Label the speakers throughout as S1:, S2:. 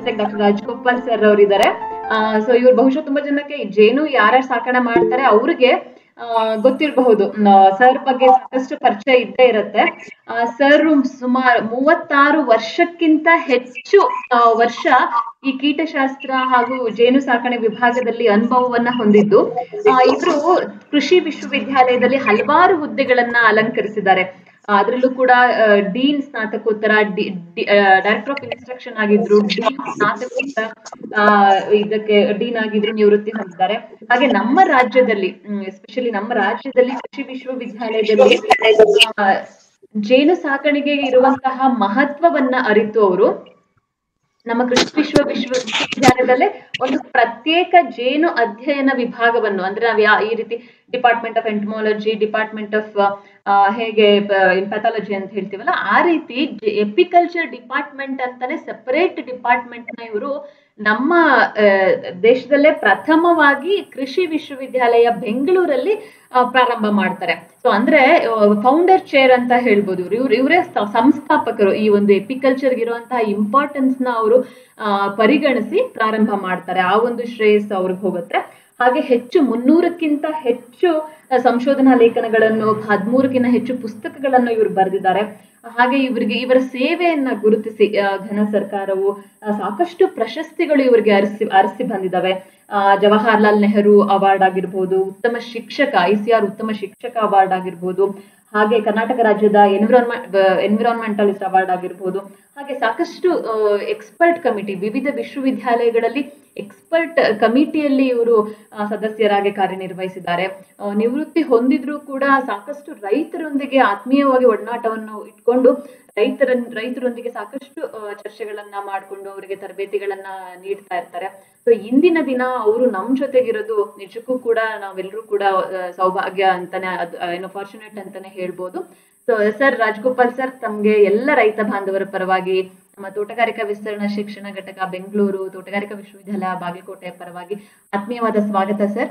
S1: ಜೊತೆಗೆ doctor Rajagopal sir ಅವರಿದ್ದಾರೆ so ಇವ್ರು ಬಹುಶಃ ತುಂಬಾ ಜನಕ್ಕೆ ಈ ಜೇನು ಯಾರ್ಯಾರು ಸಾಕಣೆ ಮಾಡ್ತಾರೆ ಅವ್ರಿಗೆ ಆ, ಗೊತ್ತಿರಬಹುದು ಸರ್ ಬಗ್ಗೆ ಸಾಕಷ್ಟು ಪರಿಚಯ ಇದ್ದೇ ಇರುತ್ತೆ ಸರ್ ಸುಮಾರು ಮೂವತ್ತಾರು ವರ್ಷಕ್ಕಿಂತ ಹೆಚ್ಚು ಆ, ವರ್ಷ ಈ ಕೀಟಶಾಸ್ತ್ರ ಹಾಗೂ ಜೇನು ಸಾಕಣೆ ವಿಭಾಗದಲ್ಲಿ ಅನುಭವವನ್ನ ಹೊಂದಿದ್ದು ಆ, ಇವರು ಕೃಷಿ ವಿಶ್ವವಿದ್ಯಾಲಯದಲ್ಲಿ ಹಲವಾರು ಹುದ್ದೆಗಳನ್ನ ಅಲಂಕರಿಸಿದ್ದಾರೆ ಆ, ಅದ್ರಲ್ಲೂ ಕೂಡ ಡೀನ್ ಸ್ನಾತಕೋತ್ತರ ಡೈರೆಕ್ಟರ್ ಆಫ್ ಇನ್ಸ್ಟ್ರಕ್ಷನ್ ಆಗಿದ್ರು ಡೀನ್ ಸ್ನಾತಕೋತ್ತರ ಆ, ಇದಕ್ಕೆ ಡೀನ್ ಆಗಿದ್ರು ನಿವೃತ್ತಿ ಹೊಂದಿದ್ದಾರೆ ಹಾಗೆ ನಮ್ಮ ರಾಜ್ಯದಲ್ಲಿ ಎಸ್ಪೆಷಲಿ ನಮ್ಮ ರಾಜ್ಯದಲ್ಲಿ ಕೃಷಿ ವಿಶ್ವವಿದ್ಯಾಲಯದಲ್ಲಿ ಆ, ಜೇನು ಸಾಕಣೆಗೆ ಇರುವಂತಹ ಮಹತ್ವವನ್ನ ಅರಿತು ಅವರು ನಮ್ಮ ಕೃಷಿ ವಿಶ್ವ ವಿಶ್ವವಿದ್ಯಾಲಯದಲ್ಲೇ ಒಂದು ಪ್ರತ್ಯೇಕ ಜೇನು ಅಧ್ಯಯನ ವಿಭಾಗವನ್ನು ಅಂದ್ರೆ ನಾವು ಯಾ ಈ ರೀತಿ department of entomology department of ಹೇಗೆ ಪ್ಯಾಥಾಲಜಿ ಅಂತ ಹೇಳ್ತೀವಲ್ಲ ಆ ರೀತಿ ಎಪಿಕಲ್ಚರ್ ಡಿಪಾರ್ಟ್ಮೆಂಟ್ ಅಂತಾನೆ ಸೆಪರೇಟ್ ಡಿಪಾರ್ಟ್ಮೆಂಟ್ ನ ಇವರು ನಮ್ಮ ಆ, ದೇಶದಲ್ಲೇ ಪ್ರಥಮವಾಗಿ ಕೃಷಿ ವಿಶ್ವವಿದ್ಯಾಲಯ ಬೆಂಗಳೂರಲ್ಲಿ ಆ, ಪ್ರಾರಂಭ ಮಾಡ್ತಾರೆ ಸೊ ಅಂದ್ರೆ ಫೌಂಡರ್ ಚೇರ್ ಅಂತ ಹೇಳ್ಬೋದು ಇವ್ರು ಇವರೇ ಸಂಸ್ಥಾಪಕರು ಈ ಒಂದು ಎಪಿಕಲ್ಚರ್ ಇರುವಂತಹ ಇಂಪಾರ್ಟೆನ್ಸ್ ನ ಅವರು ಪರಿಗಣಿಸಿ ಪ್ರಾರಂಭ ಮಾಡ್ತಾರೆ ಆ ಒಂದು ಶ್ರೇಯಸ್ ಅವ್ರಿಗೆ ಹೋಗುತ್ತೆ ಹಾಗೆ ಹೆಚ್ಚು ಮುನ್ನೂರಕ್ಕಿಂತ ಹೆಚ್ಚು ಆ, ಸಂಶೋಧನಾ ಲೇಖನಗಳನ್ನು ಹದಿಮೂರಕ್ಕಿಂತ ಹೆಚ್ಚು ಪುಸ್ತಕಗಳನ್ನು ಇವರು ಬರೆದಿದ್ದಾರೆ ಹಾಗೆ ಇವರಿಗೆ ಇವರ ಸೇವೆಯನ್ನ ಗುರುತಿಸಿ ಆ, ಘನ ಸರ್ಕಾರವು ಆ, ಸಾಕಷ್ಟು ಪ್ರಶಸ್ತಿಗಳು ಇವರಿಗೆ ಅರಸಿ ಅರಸಿ ಬಂದಿದ್ದಾವೆ ಆ, ಜವಾಹರ್ಲಾಲ್ ನೆಹರು ಅವಾರ್ಡ್ ಆಗಿರ್ಬೋದು ಉತ್ತಮ ಶಿಕ್ಷಕ ಐ ಸಿ ಆರ್ ಉತ್ತಮ ಶಿಕ್ಷಕ ಅವಾರ್ಡ್ ಆಗಿರ್ಬೋದು ಹಾಗೆ ಕರ್ನಾಟಕ ರಾಜ್ಯದ ಎನ್ವಿರಾನ್ಮೆಂಟ್ ಎನ್ವಿರಾನ್ಮೆಂಟಲಿಸ್ಟ್ ಅವಾರ್ಡ್ ಆಗಿರ್ಬೋದು ಹಾಗೆ ಸಾಕಷ್ಟು ಎಕ್ಸ್ಪರ್ಟ್ ಕಮಿಟಿ ವಿವಿಧ ವಿಶ್ವವಿದ್ಯಾಲಯಗಳಲ್ಲಿ ಎಕ್ಸ್ಪರ್ಟ್ ಕಮಿಟಿಯಲ್ಲಿ ಇವರು ಆ, ಸದಸ್ಯರಾಗಿ ಕಾರ್ಯನಿರ್ವಹಿಸಿದ್ದಾರೆ ಆ, ನಿವೃತ್ತಿ ಹೊಂದಿದ್ರು ಕೂಡ ಸಾಕಷ್ಟು ರೈತರೊಂದಿಗೆ ಆತ್ಮೀಯವಾಗಿ ಒಡನಾಟವನ್ನು ಇಟ್ಕೊಂಡು ರೈತರ ರೈತರೊಂದಿಗೆ ಸಾಕಷ್ಟು ಆ, ಚರ್ಚೆಗಳನ್ನ ಮಾಡಿಕೊಂಡು ಅವರಿಗೆ ತರಬೇತಿಗಳನ್ನ ನೀಡ್ತಾ ಇರ್ತಾರೆ ಸೊ ಇಂದಿನ ದಿನ ಅವರು ನಮ್ ಜೊತೆಗಿರೋದು ನಿಜಕ್ಕೂ ಕೂಡ ನಾವೆಲ್ಲರೂ ಕೂಡ ಆ, ಸೌಭಾಗ್ಯ ಅಂತಾನೆ ಅದ್- ಆ, ಏನೋ ಫಾರ್ಚುನೇಟ್ ಅಂತಾನೆ ಹೇಳ್ಬೋದು ಸೊ ಸರ್ ರಾಜಗೋಪಾಲ್ ಸರ್ ತಮ್ಗೆ ಎಲ್ಲ ರೈತ ಬಾಂಧವರ ಪರವಾಗಿ ನಮ್ಮ ತೋಟಗಾರಿಕಾ ವಿಸ್ತರಣಾ ಶಿಕ್ಷಣ ಘಟಕ ಬೆಂಗಳೂರು ತೋಟಗಾರಿಕಾ ವಿಶ್ವವಿದ್ಯಾಲಯ ಬಾಗಲಕೋಟೆ ಪರವಾಗಿ ಆತ್ಮೀಯವಾದ ಸ್ವಾಗತ ಸರ್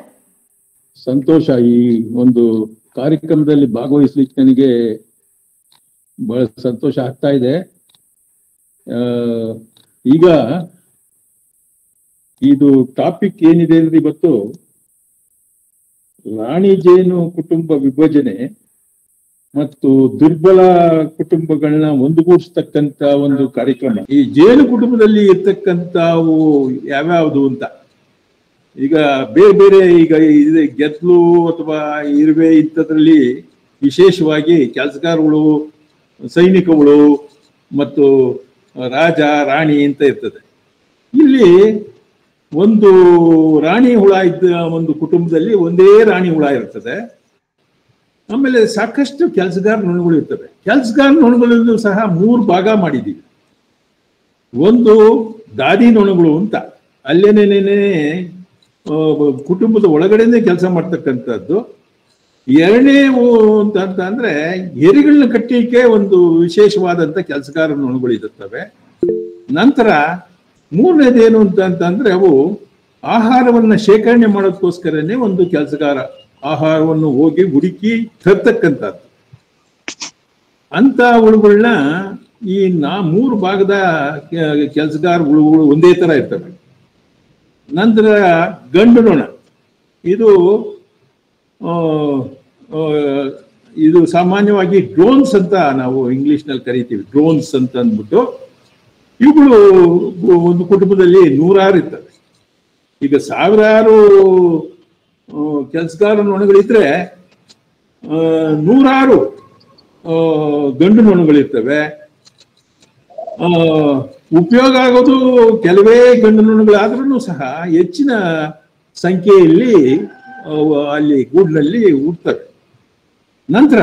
S2: ಸಂತೋಷ ಈ ಒಂದು ಕಾರ್ಯಕ್ರಮದಲ್ಲಿ ಭಾಗವಹಿಸ್ಲಿಕ್ಕೆ ನನಗೆ ಬಹಳ ಸಂತೋಷ ಆಗ್ತಾ ಇದೆ ಆ, ಈಗ ಇದು ಟಾಪಿಕ್ ಏನಿದೆ ಅಂದ್ರೆ ಇವತ್ತು ರಾಣಿ ಜೇನು ಕುಟುಂಬ ವಿಭಜನೆ ಮತ್ತು ದುರ್ಬಲ ಕುಟುಂಬಗಳನ್ನ ಒಂದುಗೂಡಿಸ್ತಕ್ಕಂತ ಒಂದು ಕಾರ್ಯಕ್ರಮ ಈ ಜೇನು ಕುಟುಂಬದಲ್ಲಿ ಇರ್ತಕ್ಕಂಥವು ಯಾವ್ಯಾವುದು ಅಂತ ಈಗ ಬೇರೆ ಬೇರೆ ಈಗ ಇದು ಗೆದ್ಲು ಅಥವಾ ಇರುವೆ ಇಂಥದ್ರಲ್ಲಿ ವಿಶೇಷವಾಗಿ ಕೆಲಸಗಾರಗಳು ಸೈನಿಕಗಳು ಮತ್ತು ರಾಜ ರಾಣಿ ಅಂತ ಇರ್ತದೆ ಇಲ್ಲಿ ಒಂದು ರಾಣಿ ಹುಳ ಇದ್ದ ಒಂದು ಕುಟುಂಬದಲ್ಲಿ ಒಂದೇ ರಾಣಿ ಹುಳ ಇರ್ತದೆ ಆಮೇಲೆ ಸಾಕಷ್ಟು ಕೆಲಸಗಾರ ನೊಣಗಳು ಇರ್ತವೆ ಕೆಲಸಗಾರ ನೊಣಗಳಲ್ಲೂ ಸಹ ಮೂರು ಭಾಗ ಮಾಡಿದ್ದೀವಿ ಒಂದು ದಾದಿ ನೊಣಗಳು ಅಂತ ಅಲ್ಲೇನೇನೇನೆ ಆ, ಕುಟುಂಬದ ಒಳಗಡೆನೆ ಕೆಲಸ ಮಾಡ್ತಕ್ಕಂಥದ್ದು ಎರಡನೇ ಅಂತ ಅಂತ ಅಂದ್ರೆ ಎರಿಗಳನ್ನ ಕಟ್ಟಲಿಕ್ಕೆ ಒಂದು ವಿಶೇಷವಾದಂತ ಕೆಲಸಗಾರ ನೊಣಗಳು ಇರುತ್ತವೆ ನಂತರ ಮೂರನೇದೇನು ಅಂತ ಅಂತಂದ್ರೆ ಅವು ಆಹಾರವನ್ನ ಶೇಖರಣೆ ಮಾಡೋದಕ್ಕೋಸ್ಕರನೇ ಒಂದು ಕೆಲಸಗಾರ ಆಹಾರವನ್ನು ಹೋಗಿ ಹುಡುಕಿ ತರ್ತಕ್ಕಂಥದ್ದು ಅಂತ ಹುಳುಗಳನ್ನ ಈ ನಾ ಮೂರು ಭಾಗದ ಕೆಲಸಗಾರ ಹುಳುಗಳು ಒಂದೇ ತರ ಇರ್ತವೆ ನಂತರ ಗಂಡು ನೊಣ ಇದು ಆ, ಆ, ಇದು ಸಾಮಾನ್ಯವಾಗಿ ಡ್ರೋನ್ಸ್ ಅಂತ ನಾವು ಇಂಗ್ಲಿಷ್ನಲ್ಲಿ ಕರಿತೀವಿ ಡ್ರೋನ್ಸ್ ಅಂತ ಅಂದ್ಬಿಟ್ಟು ಇವುಗಳು ಒಂದು ಕುಟುಂಬದಲ್ಲಿ ನೂರಾರು ಇರ್ತವೆ ಈಗ ಸಾವಿರಾರು ಕೆಲಸಗಾರ ನೊಣಗಳಿದ್ರೆ ಆ, ನೂರಾರು ಆ, ಗಂಡು ನೊಣಗಳಿರ್ತವೆ ಆ, ಉಪಯೋಗ ಆಗೋದು ಕೆಲವೇ ಗಂಡು ನೊಣಗಳಾದ್ರೂ ಸಹ ಹೆಚ್ಚಿನ ಸಂಖ್ಯೆಯಲ್ಲಿ ಅವು ಅಲ್ಲಿ ಗೂಡಿನಲ್ಲಿ ಹುಡ್ತವೆ ನಂತರ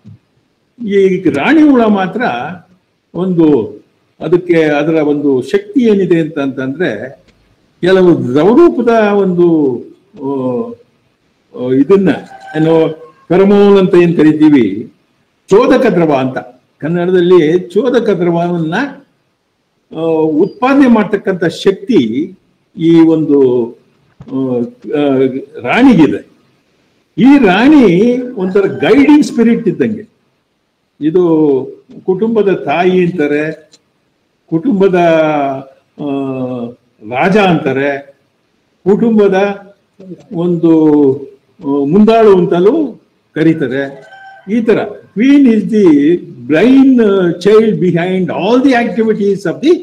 S2: ಈ ರಾಣಿ ಹುಳ ಮಾತ್ರ ಒಂದು ಅದಕ್ಕೆ ಅದರ ಒಂದು ಶಕ್ತಿ ಏನಿದೆ ಅಂತ ಅಂತಂದ್ರೆ ಕೆಲವು ದ್ರವರೂಪದ ಒಂದು ಆ, ಆ, ಇದನ್ನ ಏನೋ ಫೆರಮೋನ್ ಅಂತ ಏನ್ ಕರಿತೀವಿ ಚೋದಕ ದ್ರವ ಅಂತ ಕನ್ನಡದಲ್ಲಿ ಚೋದಕ ದ್ರವವನ್ನ ಆ, ಉತ್ಪಾದನೆ ಮಾಡ್ತಕ್ಕಂಥ ಶಕ್ತಿ ಈ ಒಂದು ಆ, ಆ, ರಾಣಿಗಿದೆ ಈ ರಾಣಿ ಒಂಥರ ಗೈಡಿಂಗ್ ಸ್ಪಿರಿಟ್ ಇದ್ದಂಗೆ ಇದು ಕುಟುಂಬದ ತಾಯಿ ಅಂತಾರೆ ಕುಟುಂಬದ ಆ, ರಾಜ ಅಂತಾರೆ ಕುಟುಂಬದ ಒಂದು ಆ, ಮುಂದಾಳು ಅಂತಲೂ ಕರೀತಾರೆ ಈ ತರ queen is the brain child behind all the activities of the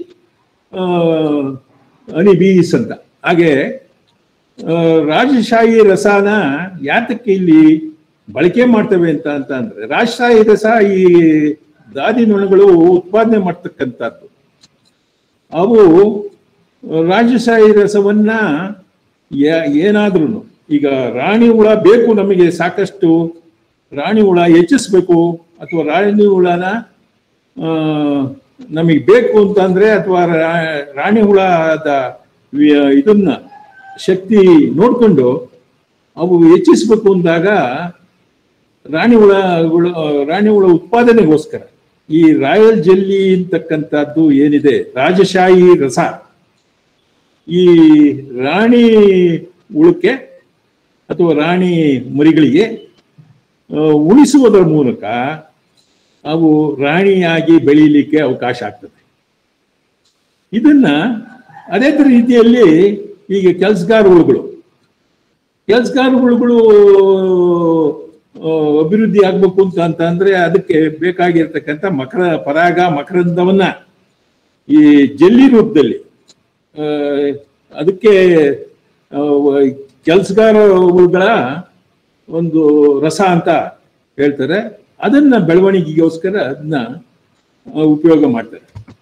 S2: honey bees ಅಂತ ಹಾಗೆ ಆ, ರಾಜಶಾಹಿ ರಸನ ಯಾತಕ್ಕೆ ಇಲ್ಲಿ ಬಳಕೆ ಮಾಡ್ತೇವೆ ಅಂತ ಅಂತ ಅಂದ್ರೆ ರಾಜಶಾಹಿ ರಸ ಈ ದಾದಿ ನೊಣಗಳು ಉತ್ಪಾದನೆ ಮಾಡ್ತಕ್ಕಂಥದ್ದು ಅವು ರಾಜಶಾಹಿ ರಸವನ್ನ ಏನಾದ್ರೂ ಈಗ ರಾಣಿ ಹುಳ ಬೇಕು ನಮಗೆ ಸಾಕಷ್ಟು ರಾಣಿ ಹುಳ ಹೆಚ್ಚಿಸ್ಬೇಕು ಅಥವಾ ರಾಣಿ ಹುಳನ ಆ, ನಮಗೆ ಬೇಕು ಅಂತಂದ್ರೆ ಅಥವಾ ರಾ- ರಾಣಿ ಹುಳದ ವಿ- ಇದನ್ನ ಶಕ್ತಿ ನೋಡ್ಕೊಂಡು ಅವು ಹೆಚ್ಚಿಸ್ಬೇಕು ಅಂದಾಗ ರಾಣಿ ಹುಳ ಹುಳ- ರಾಣಿ ಹುಳ ಉತ್ಪಾದನೆಗೋಸ್ಕರ ಈ ರಾಯಲ್ ಜೆಲ್ಲಿ ಅಂತಕ್ಕಂಥದ್ದು ಏನಿದೆ ರಾಜಶಾಹಿ ರಸ ಈ ರಾಣಿ ಹುಳಕ್ಕೆ ಅಥವಾ ರಾಣಿ ಮರಿಗಳಿಗೆ ಆ, ಉಣಿಸುವುದರ ಮೂಲಕ ಅವು ರಾಣಿಯಾಗಿ ಬೆಳೀಲಿಕ್ಕೆ ಅವಕಾಶ ಆಗ್ತದೆ ಇದನ್ನ ಅದೇ ತರ ರೀತಿಯಲ್ಲಿ ಈಗ ಕೆಲಸಗಾರ ಹುಳುಗಳು ಕೆಲಸಗಾರ ಹುಳುಗಳು ಆ, ಅಭಿವೃದ್ಧಿ ಆಗ್ಬೇಕು ಅಂತ ಅಂತ ಅಂದ್ರೆ ಅದಕ್ಕೆ ಬೇಕಾಗಿರ್ತಕ್ಕಂಥ ಮಕರ ಪರಾಗ ಮಕರಂದವನ್ನ ಈ ಜಲ್ಲಿ ರೂಪದಲ್ಲಿ ಆ, ಅದಕ್ಕೆ ಕೆಲಸಗಾರ ಹುಳುಗಳ ಒಂದು ರಸ ಅಂತ ಹೇಳ್ತಾರೆ ಅದನ್ನ ಬೆಳವಣಿಗೆಗೋಸ್ಕರ ಅದನ್ನ ಆ, ಉಪಯೋಗ ಮಾಡ್ತಾರೆ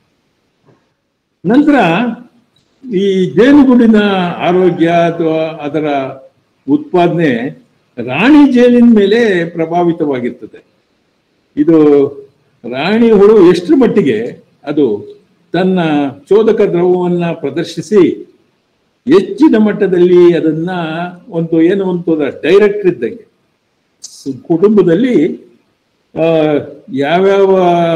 S2: ನಂತರ ಈ ಜೇನುಗೂಡಿನ ಆರೋಗ್ಯ ಅಥವಾ ಅದರ ಉತ್ಪಾದನೆ ರಾಣಿ ಜೇನಿನ ಮೇಲೆ ಪ್ರಭಾವಿತವಾಗಿರ್ತದೆ ಇದು ರಾಣಿ ಹುಳು ಎಷ್ಟರ ಮಟ್ಟಿಗೆ ಅದು ತನ್ನ ಚೋದಕ ದ್ರವವನ್ನ ಪ್ರದರ್ಶಿಸಿ ಹೆಚ್ಚಿನ ಮಟ್ಟದಲ್ಲಿ ಅದನ್ನ ಒಂದು ಏನು ಒಂದು ಡೈರೆಕ್ಟರ್ ಇದ್ದಂಗೆ ಸ್- ಕುಟುಂಬದಲ್ಲಿ ಆ, ಯಾವ್ಯಾವ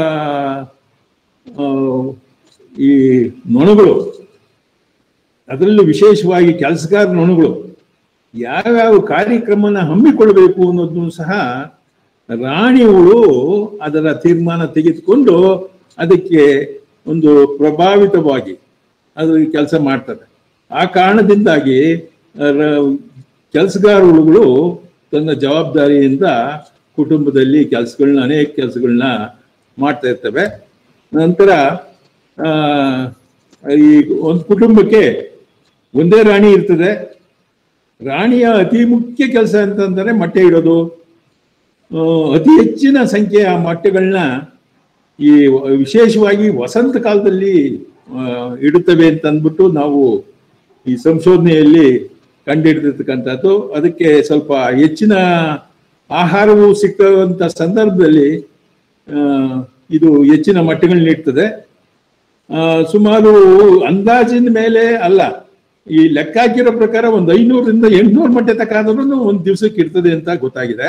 S2: ಆ, ಈ ನೊಣಗಳು ಅದರಲ್ಲೂ ವಿಶೇಷವಾಗಿ ಕೆಲಸಗಾರ ನೊಣಗಳು ಯಾವ್ಯಾವ ಕಾರ್ಯಕ್ರಮನ ಹಮ್ಮಿಕೊಳ್ಬೇಕು ಅನ್ನೋದನ್ನು ಸಹ ರಾಣಿ ಹುಳು ಅದರ ತೀರ್ಮಾನ ತೆಗೆದುಕೊಂಡು ಅದಕ್ಕೆ ಒಂದು ಪ್ರಭಾವಿತವಾಗಿ ಅದು ಕೆಲಸ ಮಾಡ್ತದೆ ಆ ಕಾರಣದಿಂದಾಗಿ ಕೆಲಸಗಾರ ಹುಳುಗಳು ತನ್ನ ಜವಾಬ್ದಾರಿಯಿಂದ ಕುಟುಂಬದಲ್ಲಿ ಕೆಲಸಗಳನ್ನ ಅನೇಕ ಕೆಲಸಗಳನ್ನ ಮಾಡ್ತಾ ಇರ್ತವೆ ನಂತರ ಆ, ಈ ಒಂದು ಕುಟುಂಬಕ್ಕೆ ಒಂದೇ ರಾಣಿ ಇರ್ತದೆ ರಾಣಿಯ ಅತಿ ಮುಖ್ಯ ಕೆಲಸ ಅಂತಂದರೆ ಮೊಟ್ಟೆ ಇಡೋದು ಆ, ಅತಿ ಹೆಚ್ಚಿನ ಸಂಖ್ಯೆಯ ಮೊಟ್ಟೆಗಳನ್ನ ಈ ವಿಶೇಷವಾಗಿ ವಸಂತ ಕಾಲದಲ್ಲಿ ಆ, ಇಡುತ್ತವೆ ಅಂತ ಅಂದ್ಬಿಟ್ಟು ನಾವು ಈ ಸಂಶೋಧನೆಯಲ್ಲಿ ಕಂಡುಹಿಡಿದಿರ್ತಕ್ಕಂಥದ್ದು ಅದಕ್ಕೆ ಸ್ವಲ್ಪ ಹೆಚ್ಚಿನ ಆಹಾರವು ಸಿಕ್ಕುವಂತ ಸಂದರ್ಭದಲ್ಲಿ ಆ, ಇದು ಹೆಚ್ಚಿನ ಮೊಟ್ಟೆಗಳನ್ನ ನೀಡ್ತದೆ ಆ, ಸುಮಾರು ಅಂದಾಜಿನ ಮೇಲೆ ಅಲ್ಲ ಈ ಲೆಕ್ಕ ಹಾಕಿರೋ ಪ್ರಕಾರ ಒಂದು ಐನೂರರಿಂದ ಎಂಟ್ನೂರು ಮೊಟ್ಟೆ ತಕ್ಕ ಆದ್ರೂ ಒಂದು ದಿವಸಕ್ಕೆ ಇರ್ತದೆ ಅಂತ ಗೊತ್ತಾಗಿದೆ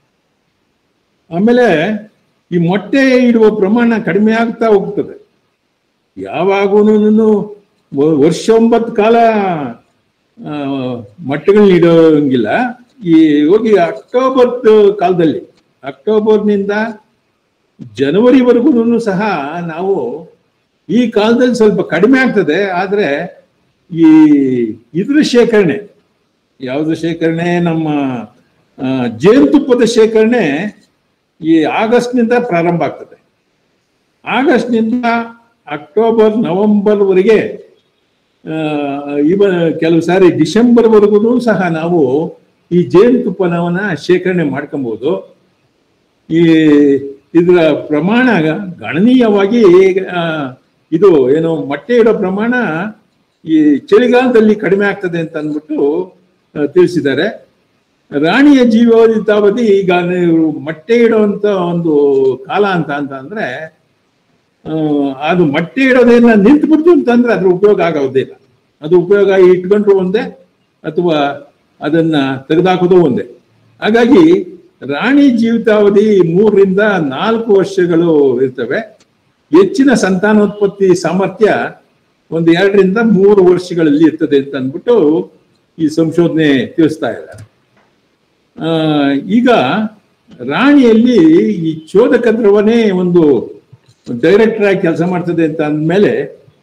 S2: ಆಮೇಲೆ ಈ ಮೊಟ್ಟೆ ಇಡುವ ಪ್ರಮಾಣ ಕಡಿಮೆ ಆಗ್ತಾ ಹೋಗ್ತದೆ ಯಾವಾಗೂ ವರ್ಷ ಒಂಬತ್ತು ಕಾಲ ಆ, ಮೊಟ್ಟೆಗಳನ್ನ ಇಡೋಂಗಿಲ್ಲ ಈ ಹೋಗಿ ಅಕ್ಟೋಬರ್ ಕಾಲದಲ್ಲಿ ಅಕ್ಟೋಬರ್ನಿಂದ ಜನವರಿವರೆಗೂ ಸಹ ನಾವು ಈ ಕಾಲದಲ್ಲಿ ಸ್ವಲ್ಪ ಕಡಿಮೆ ಆಗ್ತದೆ ಆದರೆ ಈ ಇದ್ರ ಶೇಖರಣೆ ಯಾವುದು ಶೇಖರಣೆ ನಮ್ಮ ಆ, ಜೇನುತುಪ್ಪದ ಶೇಖರಣೆ ಈ ಆಗಸ್ಟ್ನಿಂದ ಪ್ರಾರಂಭ ಆಗ್ತದೆ ಆಗಸ್ಟ್ನಿಂದ ಅಕ್ಟೋಬರ್ ನವೆಂಬರ್ವರೆಗೆ ಆ, ಇವ ಕೆಲವು ಸಾರಿ ಡಿಸೆಂಬರ್ವರೆಗೂ ಸಹ ನಾವು ಈ ಜೇನುತುಪ್ಪನವನ್ನ ಶೇಖರಣೆ ಮಾಡ್ಕೊಬಹುದು ಈ ಇದರ ಪ್ರಮಾಣ ಗಣನೀಯವಾಗಿ ಆ, ಇದು ಏನು ಮೊಟ್ಟೆ ಇಡೋ ಪ್ರಮಾಣ ಈ ಚಳಿಗಾಲದಲ್ಲಿ ಕಡಿಮೆ ಆಗ್ತದೆ ಅಂತ ಅಂದ್ಬಿಟ್ಟು ಆ, ತಿಳಿಸಿದ್ದಾರೆ ರಾಣಿಯ ಜೀವಿತಾವಧಿ ಈಗ ನೀವು ಮೊಟ್ಟೆ ಇಡುವಂತ ಒಂದು ಕಾಲ ಅಂತ ಅಂತ ಅಂದ್ರೆ ಆ, ಅದು ಮೊಟ್ಟೆ ಇಡೋದೇನ ನಿಂತು ಬಿಡ್ತು ಅಂತಂದ್ರೆ ಅದ್ರ ಉಪಯೋಗ ಆಗೋದಿಲ್ಲ ಅದು ಉಪಯೋಗ ಇಟ್ಕೊಂಡ್ರು ಒಂದೇ ಅಥವಾ ಅದನ್ನ ತೆಗೆದಾಕೋದು ಒಂದೇ ಹಾಗಾಗಿ ರಾಣಿ ಜೀವಿತಾವಧಿ ಮೂರರಿಂದ ನಾಲ್ಕು ವರ್ಷಗಳು ಇರ್ತವೆ ಹೆಚ್ಚಿನ ಸಂತಾನೋತ್ಪತ್ತಿ ಸಾಮರ್ಥ್ಯ ಒಂದು ಎರಡರಿಂದ ಮೂರು ವರ್ಷಗಳಲ್ಲಿ ಇರ್ತದೆ ಅಂತ ಅಂದ್ಬಿಟ್ಟು ಈ ಸಂಶೋಧನೆ ತಿಳಿಸ್ತಾ ಇದ್ದಾರೆ ಆ, ಈಗ ರಾಣಿಯಲ್ಲಿ ಈ ಚೋದಕ ದ್ರವನೇ ಒಂದು ಡೈರೆಕ್ಟರ್ ಆಗಿ ಕೆಲಸ ಮಾಡ್ತದೆ ಅಂತ ಅಂದಮೇಲೆ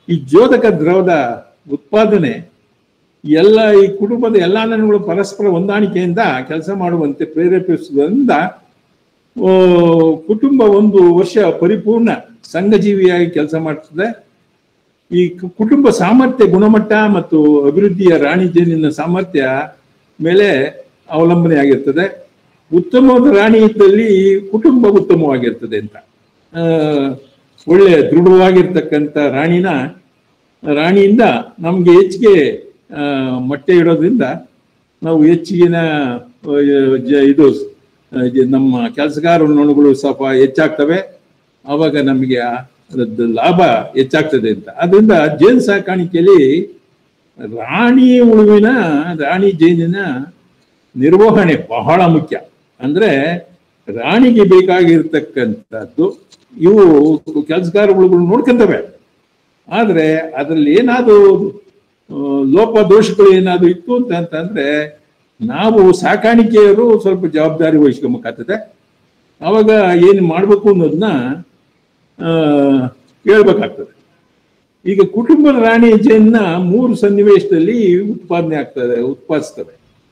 S2: ಈ ಜೋದಕ ದ್ರವದ ಉತ್ಪಾದನೆ ಎಲ್ಲ ಈ ಕುಟುಂಬದ ಎಲ್ಲ ನೊಣಗಳು ಪರಸ್ಪರ ಹೊಂದಾಣಿಕೆಯಿಂದ ಕೆಲಸ ಮಾಡುವಂತೆ ಪ್ರೇರೇಪಿಸುವುದರಿಂದ ಆ, ಕುಟುಂಬ ಒಂದು ವರ್ಷ ಪರಿಪೂರ್ಣ ಸಂಘಜೀವಿಯಾಗಿ ಕೆಲಸ ಮಾಡ್ತದೆ ಈ ಕು- ಕುಟುಂಬ ಸಾಮರ್ಥ್ಯ ಗುಣಮಟ್ಟ ಮತ್ತು ಅಭಿವೃದ್ಧಿಯ ರಾಣಿ ಜೇನಿನ ಸಾಮರ್ಥ್ಯ ಮೇಲೆ ಅವಲಂಬನೆ ಆಗಿರ್ತದೆ ಉತ್ತಮವಾದ ರಾಣಿ ಇದ್ದಲ್ಲಿ ಕುಟುಂಬ ಉತ್ತಮವಾಗಿರ್ತದೆ ಅಂತ ಆ, ಒಳ್ಳೆ ದೃಢವಾಗಿರ್ತಕ್ಕಂಥ ರಾಣಿನ ರಾಣಿಯಿಂದ ನಮಗೆ ಹೆಚ್ಚಿಗೆ ಆ, ಮೊಟ್ಟೆ ಇಡೋದ್ರಿಂದ ನಾವು ಹೆಚ್ಚಿಗಿನ ಆ, ಜ- ಇದು ಆ, ಇದು ನಮ್ಮ ಕೆಲಸಗಾರ ನೊಣಗಳು ಸ್ವಲ್ಪ ಹೆಚ್ಚಾಗ್ತವೆ ಆವಾಗ ನಮಗೆ ಆ- ಅದ್ರದ್ದು ಲಾಭ ಹೆಚ್ಚಾಗ್ತದೆ ಅಂತ ಅದರಿಂದ ಜೇನು ಸಾಕಾಣಿಕೆಯಲ್ಲಿ ರಾಣಿ ಉಳುವಿನ ರಾಣಿ ಜೇನಿನ ನಿರ್ವಹಣೆ ಬಹಳ ಮುಖ್ಯ ಅಂದ್ರೆ ರಾಣಿಗೆ ಬೇಕಾಗಿರ್ತಕ್ಕಂಥದ್ದು ಇವು ಕೆಲಸಗಾರ ಹುಳುಗಳು ನೋಡ್ಕೊಂತವೆ ಆದ್ರೆ ಅದರಲ್ಲಿ ಏನಾದ್ರು ಆ, ಲೋಪ ದೋಷಗಳು ಏನಾದ್ರು ಇತ್ತು ಅಂತ ಅಂತಂದ್ರೆ ನಾವು ಸಾಕಾಣಿಕೆಯವರು ಸ್ವಲ್ಪ ಜವಾಬ್ದಾರಿ ವಹಿಸ್ಕೊಬೇಕಾಗ್ತದೆ ಅವಾಗ ಏನು ಮಾಡಬೇಕು ಅನ್ನೋದನ್ನ ಆ, ಹೇಳ್ಬೇಕಾಗ್ತದೆ ಈಗ ಕುಟುಂಬದ ರಾಣಿ ಜೇನ್ನ ಮೂರು ಸನ್ನಿವೇಶದಲ್ಲಿ ಉತ್ಪಾದನೆ ಆಗ್ತದೆ ಉತ್ಪಾದಿಸ್ತವೆ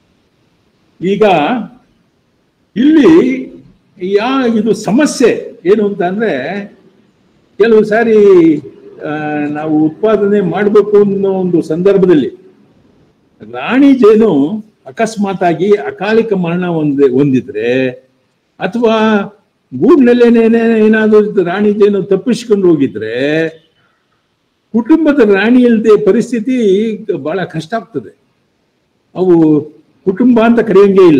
S2: ಈಗ ಇಲ್ಲಿ ಯಾ ಇದು ಸಮಸ್ಯೆ ಏನು ಅಂತ ಅಂದ್ರೆ ಕೆಲವು ಸಾರಿ ಆ, ನಾವು ಉತ್ಪಾದನೆ ಮಾಡಬೇಕು ಅನ್ನೋ ಒಂದು ಸಂದರ್ಭದಲ್ಲಿ ರಾಣಿ ಜೇನು ಅಕಸ್ಮಾತಾಗಿ ಅಕಾಲಿಕ ಮರಣ ಹೊಂದ ಹೊಂದಿದ್ರೆ ಅಥವಾ ಗೂಡ್ನಲ್ಲೇನೇನೆ ಏನಾದರೂ ರಾಣಿ ಜೇನು ತಪ್ಪಿಸ್ಕೊಂಡು ಹೋಗಿದ್ರೆ ಕುಟುಂಬದ ರಾಣಿ ಇಲ್ಲದೆ ಪರಿಸ್ಥಿತಿ ಬಹಳ ಕಷ್ಟ ಆಗ್ತದೆ ಅವು ಕುಟುಂಬ ಅಂತ ಕರೆಯಂಗೇ ಇಲ್ಲ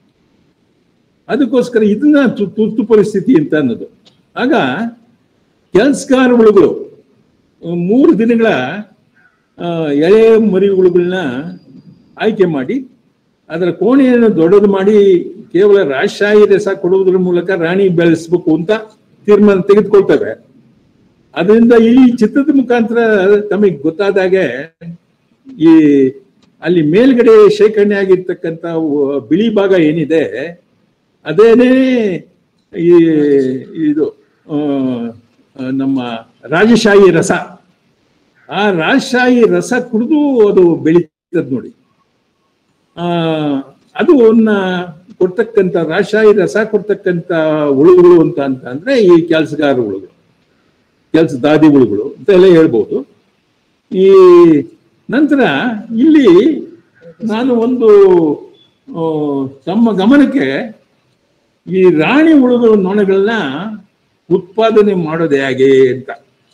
S2: ಅದಕ್ಕೋಸ್ಕರ ಇದನ್ನ ತು- ತುರ್ತು ಪರಿಸ್ಥಿತಿ ಅಂತ ಅನ್ನೋದು ಆಗ ಕೆಲಸಗಾರ ಹುಳುಗಳು ಮೂರು ದಿನಗಳ ಆ, ಎಳೆ ಮರಿ ಹುಳುಗಳನ್ನ ಆಯ್ಕೆ ಮಾಡಿ ಅದರ ಕೋಣೆಯನ್ನು ದೊಡ್ಡದು ಮಾಡಿ ಕೇವಲ ರಾಜಶಾಹಿ ರಸ ಕೊಡುವುದರ ಮೂಲಕ ರಾಣಿ ಬೆಳೆಸಬೇಕು ಅಂತ ತೀರ್ಮಾನ ತೆಗೆದುಕೊಳ್ತವೆ ಅದರಿಂದ ಈ ಚಿತ್ರದ ಮುಖಾಂತರ ತಮಗೆ ಗೊತ್ತಾದಾಗೆ ಈ ಅಲ್ಲಿ ಮೇಲ್ಗಡೆ ಶೇಖರಣೆ ಆಗಿರ್ತಕ್ಕಂಥ ವ- ಬಿಳಿ ಭಾಗ ಏನಿದೆ ಅದೇನೇ ಈ ಇದು ಆ, ಆ, ನಮ್ಮ ರಾಜಶಾಹಿ ರಸ ಆ ರಾಜಶಾಹಿ ರಸ ಕುಡಿದು ಅದು ಬೆಳೀತದೆ ನೋಡಿ ಆ ಅದು ಅವನ್ನ ಕೊಡ್ತಕ್ಕಂಥ ರಾಜಶಾಹಿ ರಸ ಕೊಡ್ತಕ್ಕಂಥ ಹುಳುಗಳು ಅಂತ ಅಂತ ಅಂದ್ರೆ ಈ ಕೆಲಸಗಾರ ಹುಳುಗಳು ಕೆಲಸ ದಾದಿ ಹುಳುಗಳು ಅಂತ ಎಲ್ಲ ಹೇಳ್ಬೋದು ಈ ನಂತರ ಇಲ್ಲಿ ನಾನು ಒಂದು ಆ, ತಮ್ಮ ಗಮನಕ್ಕೆ ಈ ರಾಣಿ ಹುಳುಗಳು ನೊಣಗಳನ್ನ ಉತ್ಪಾದನೆ ಮಾಡೋದು ಹೇಗೆ ಅಂತ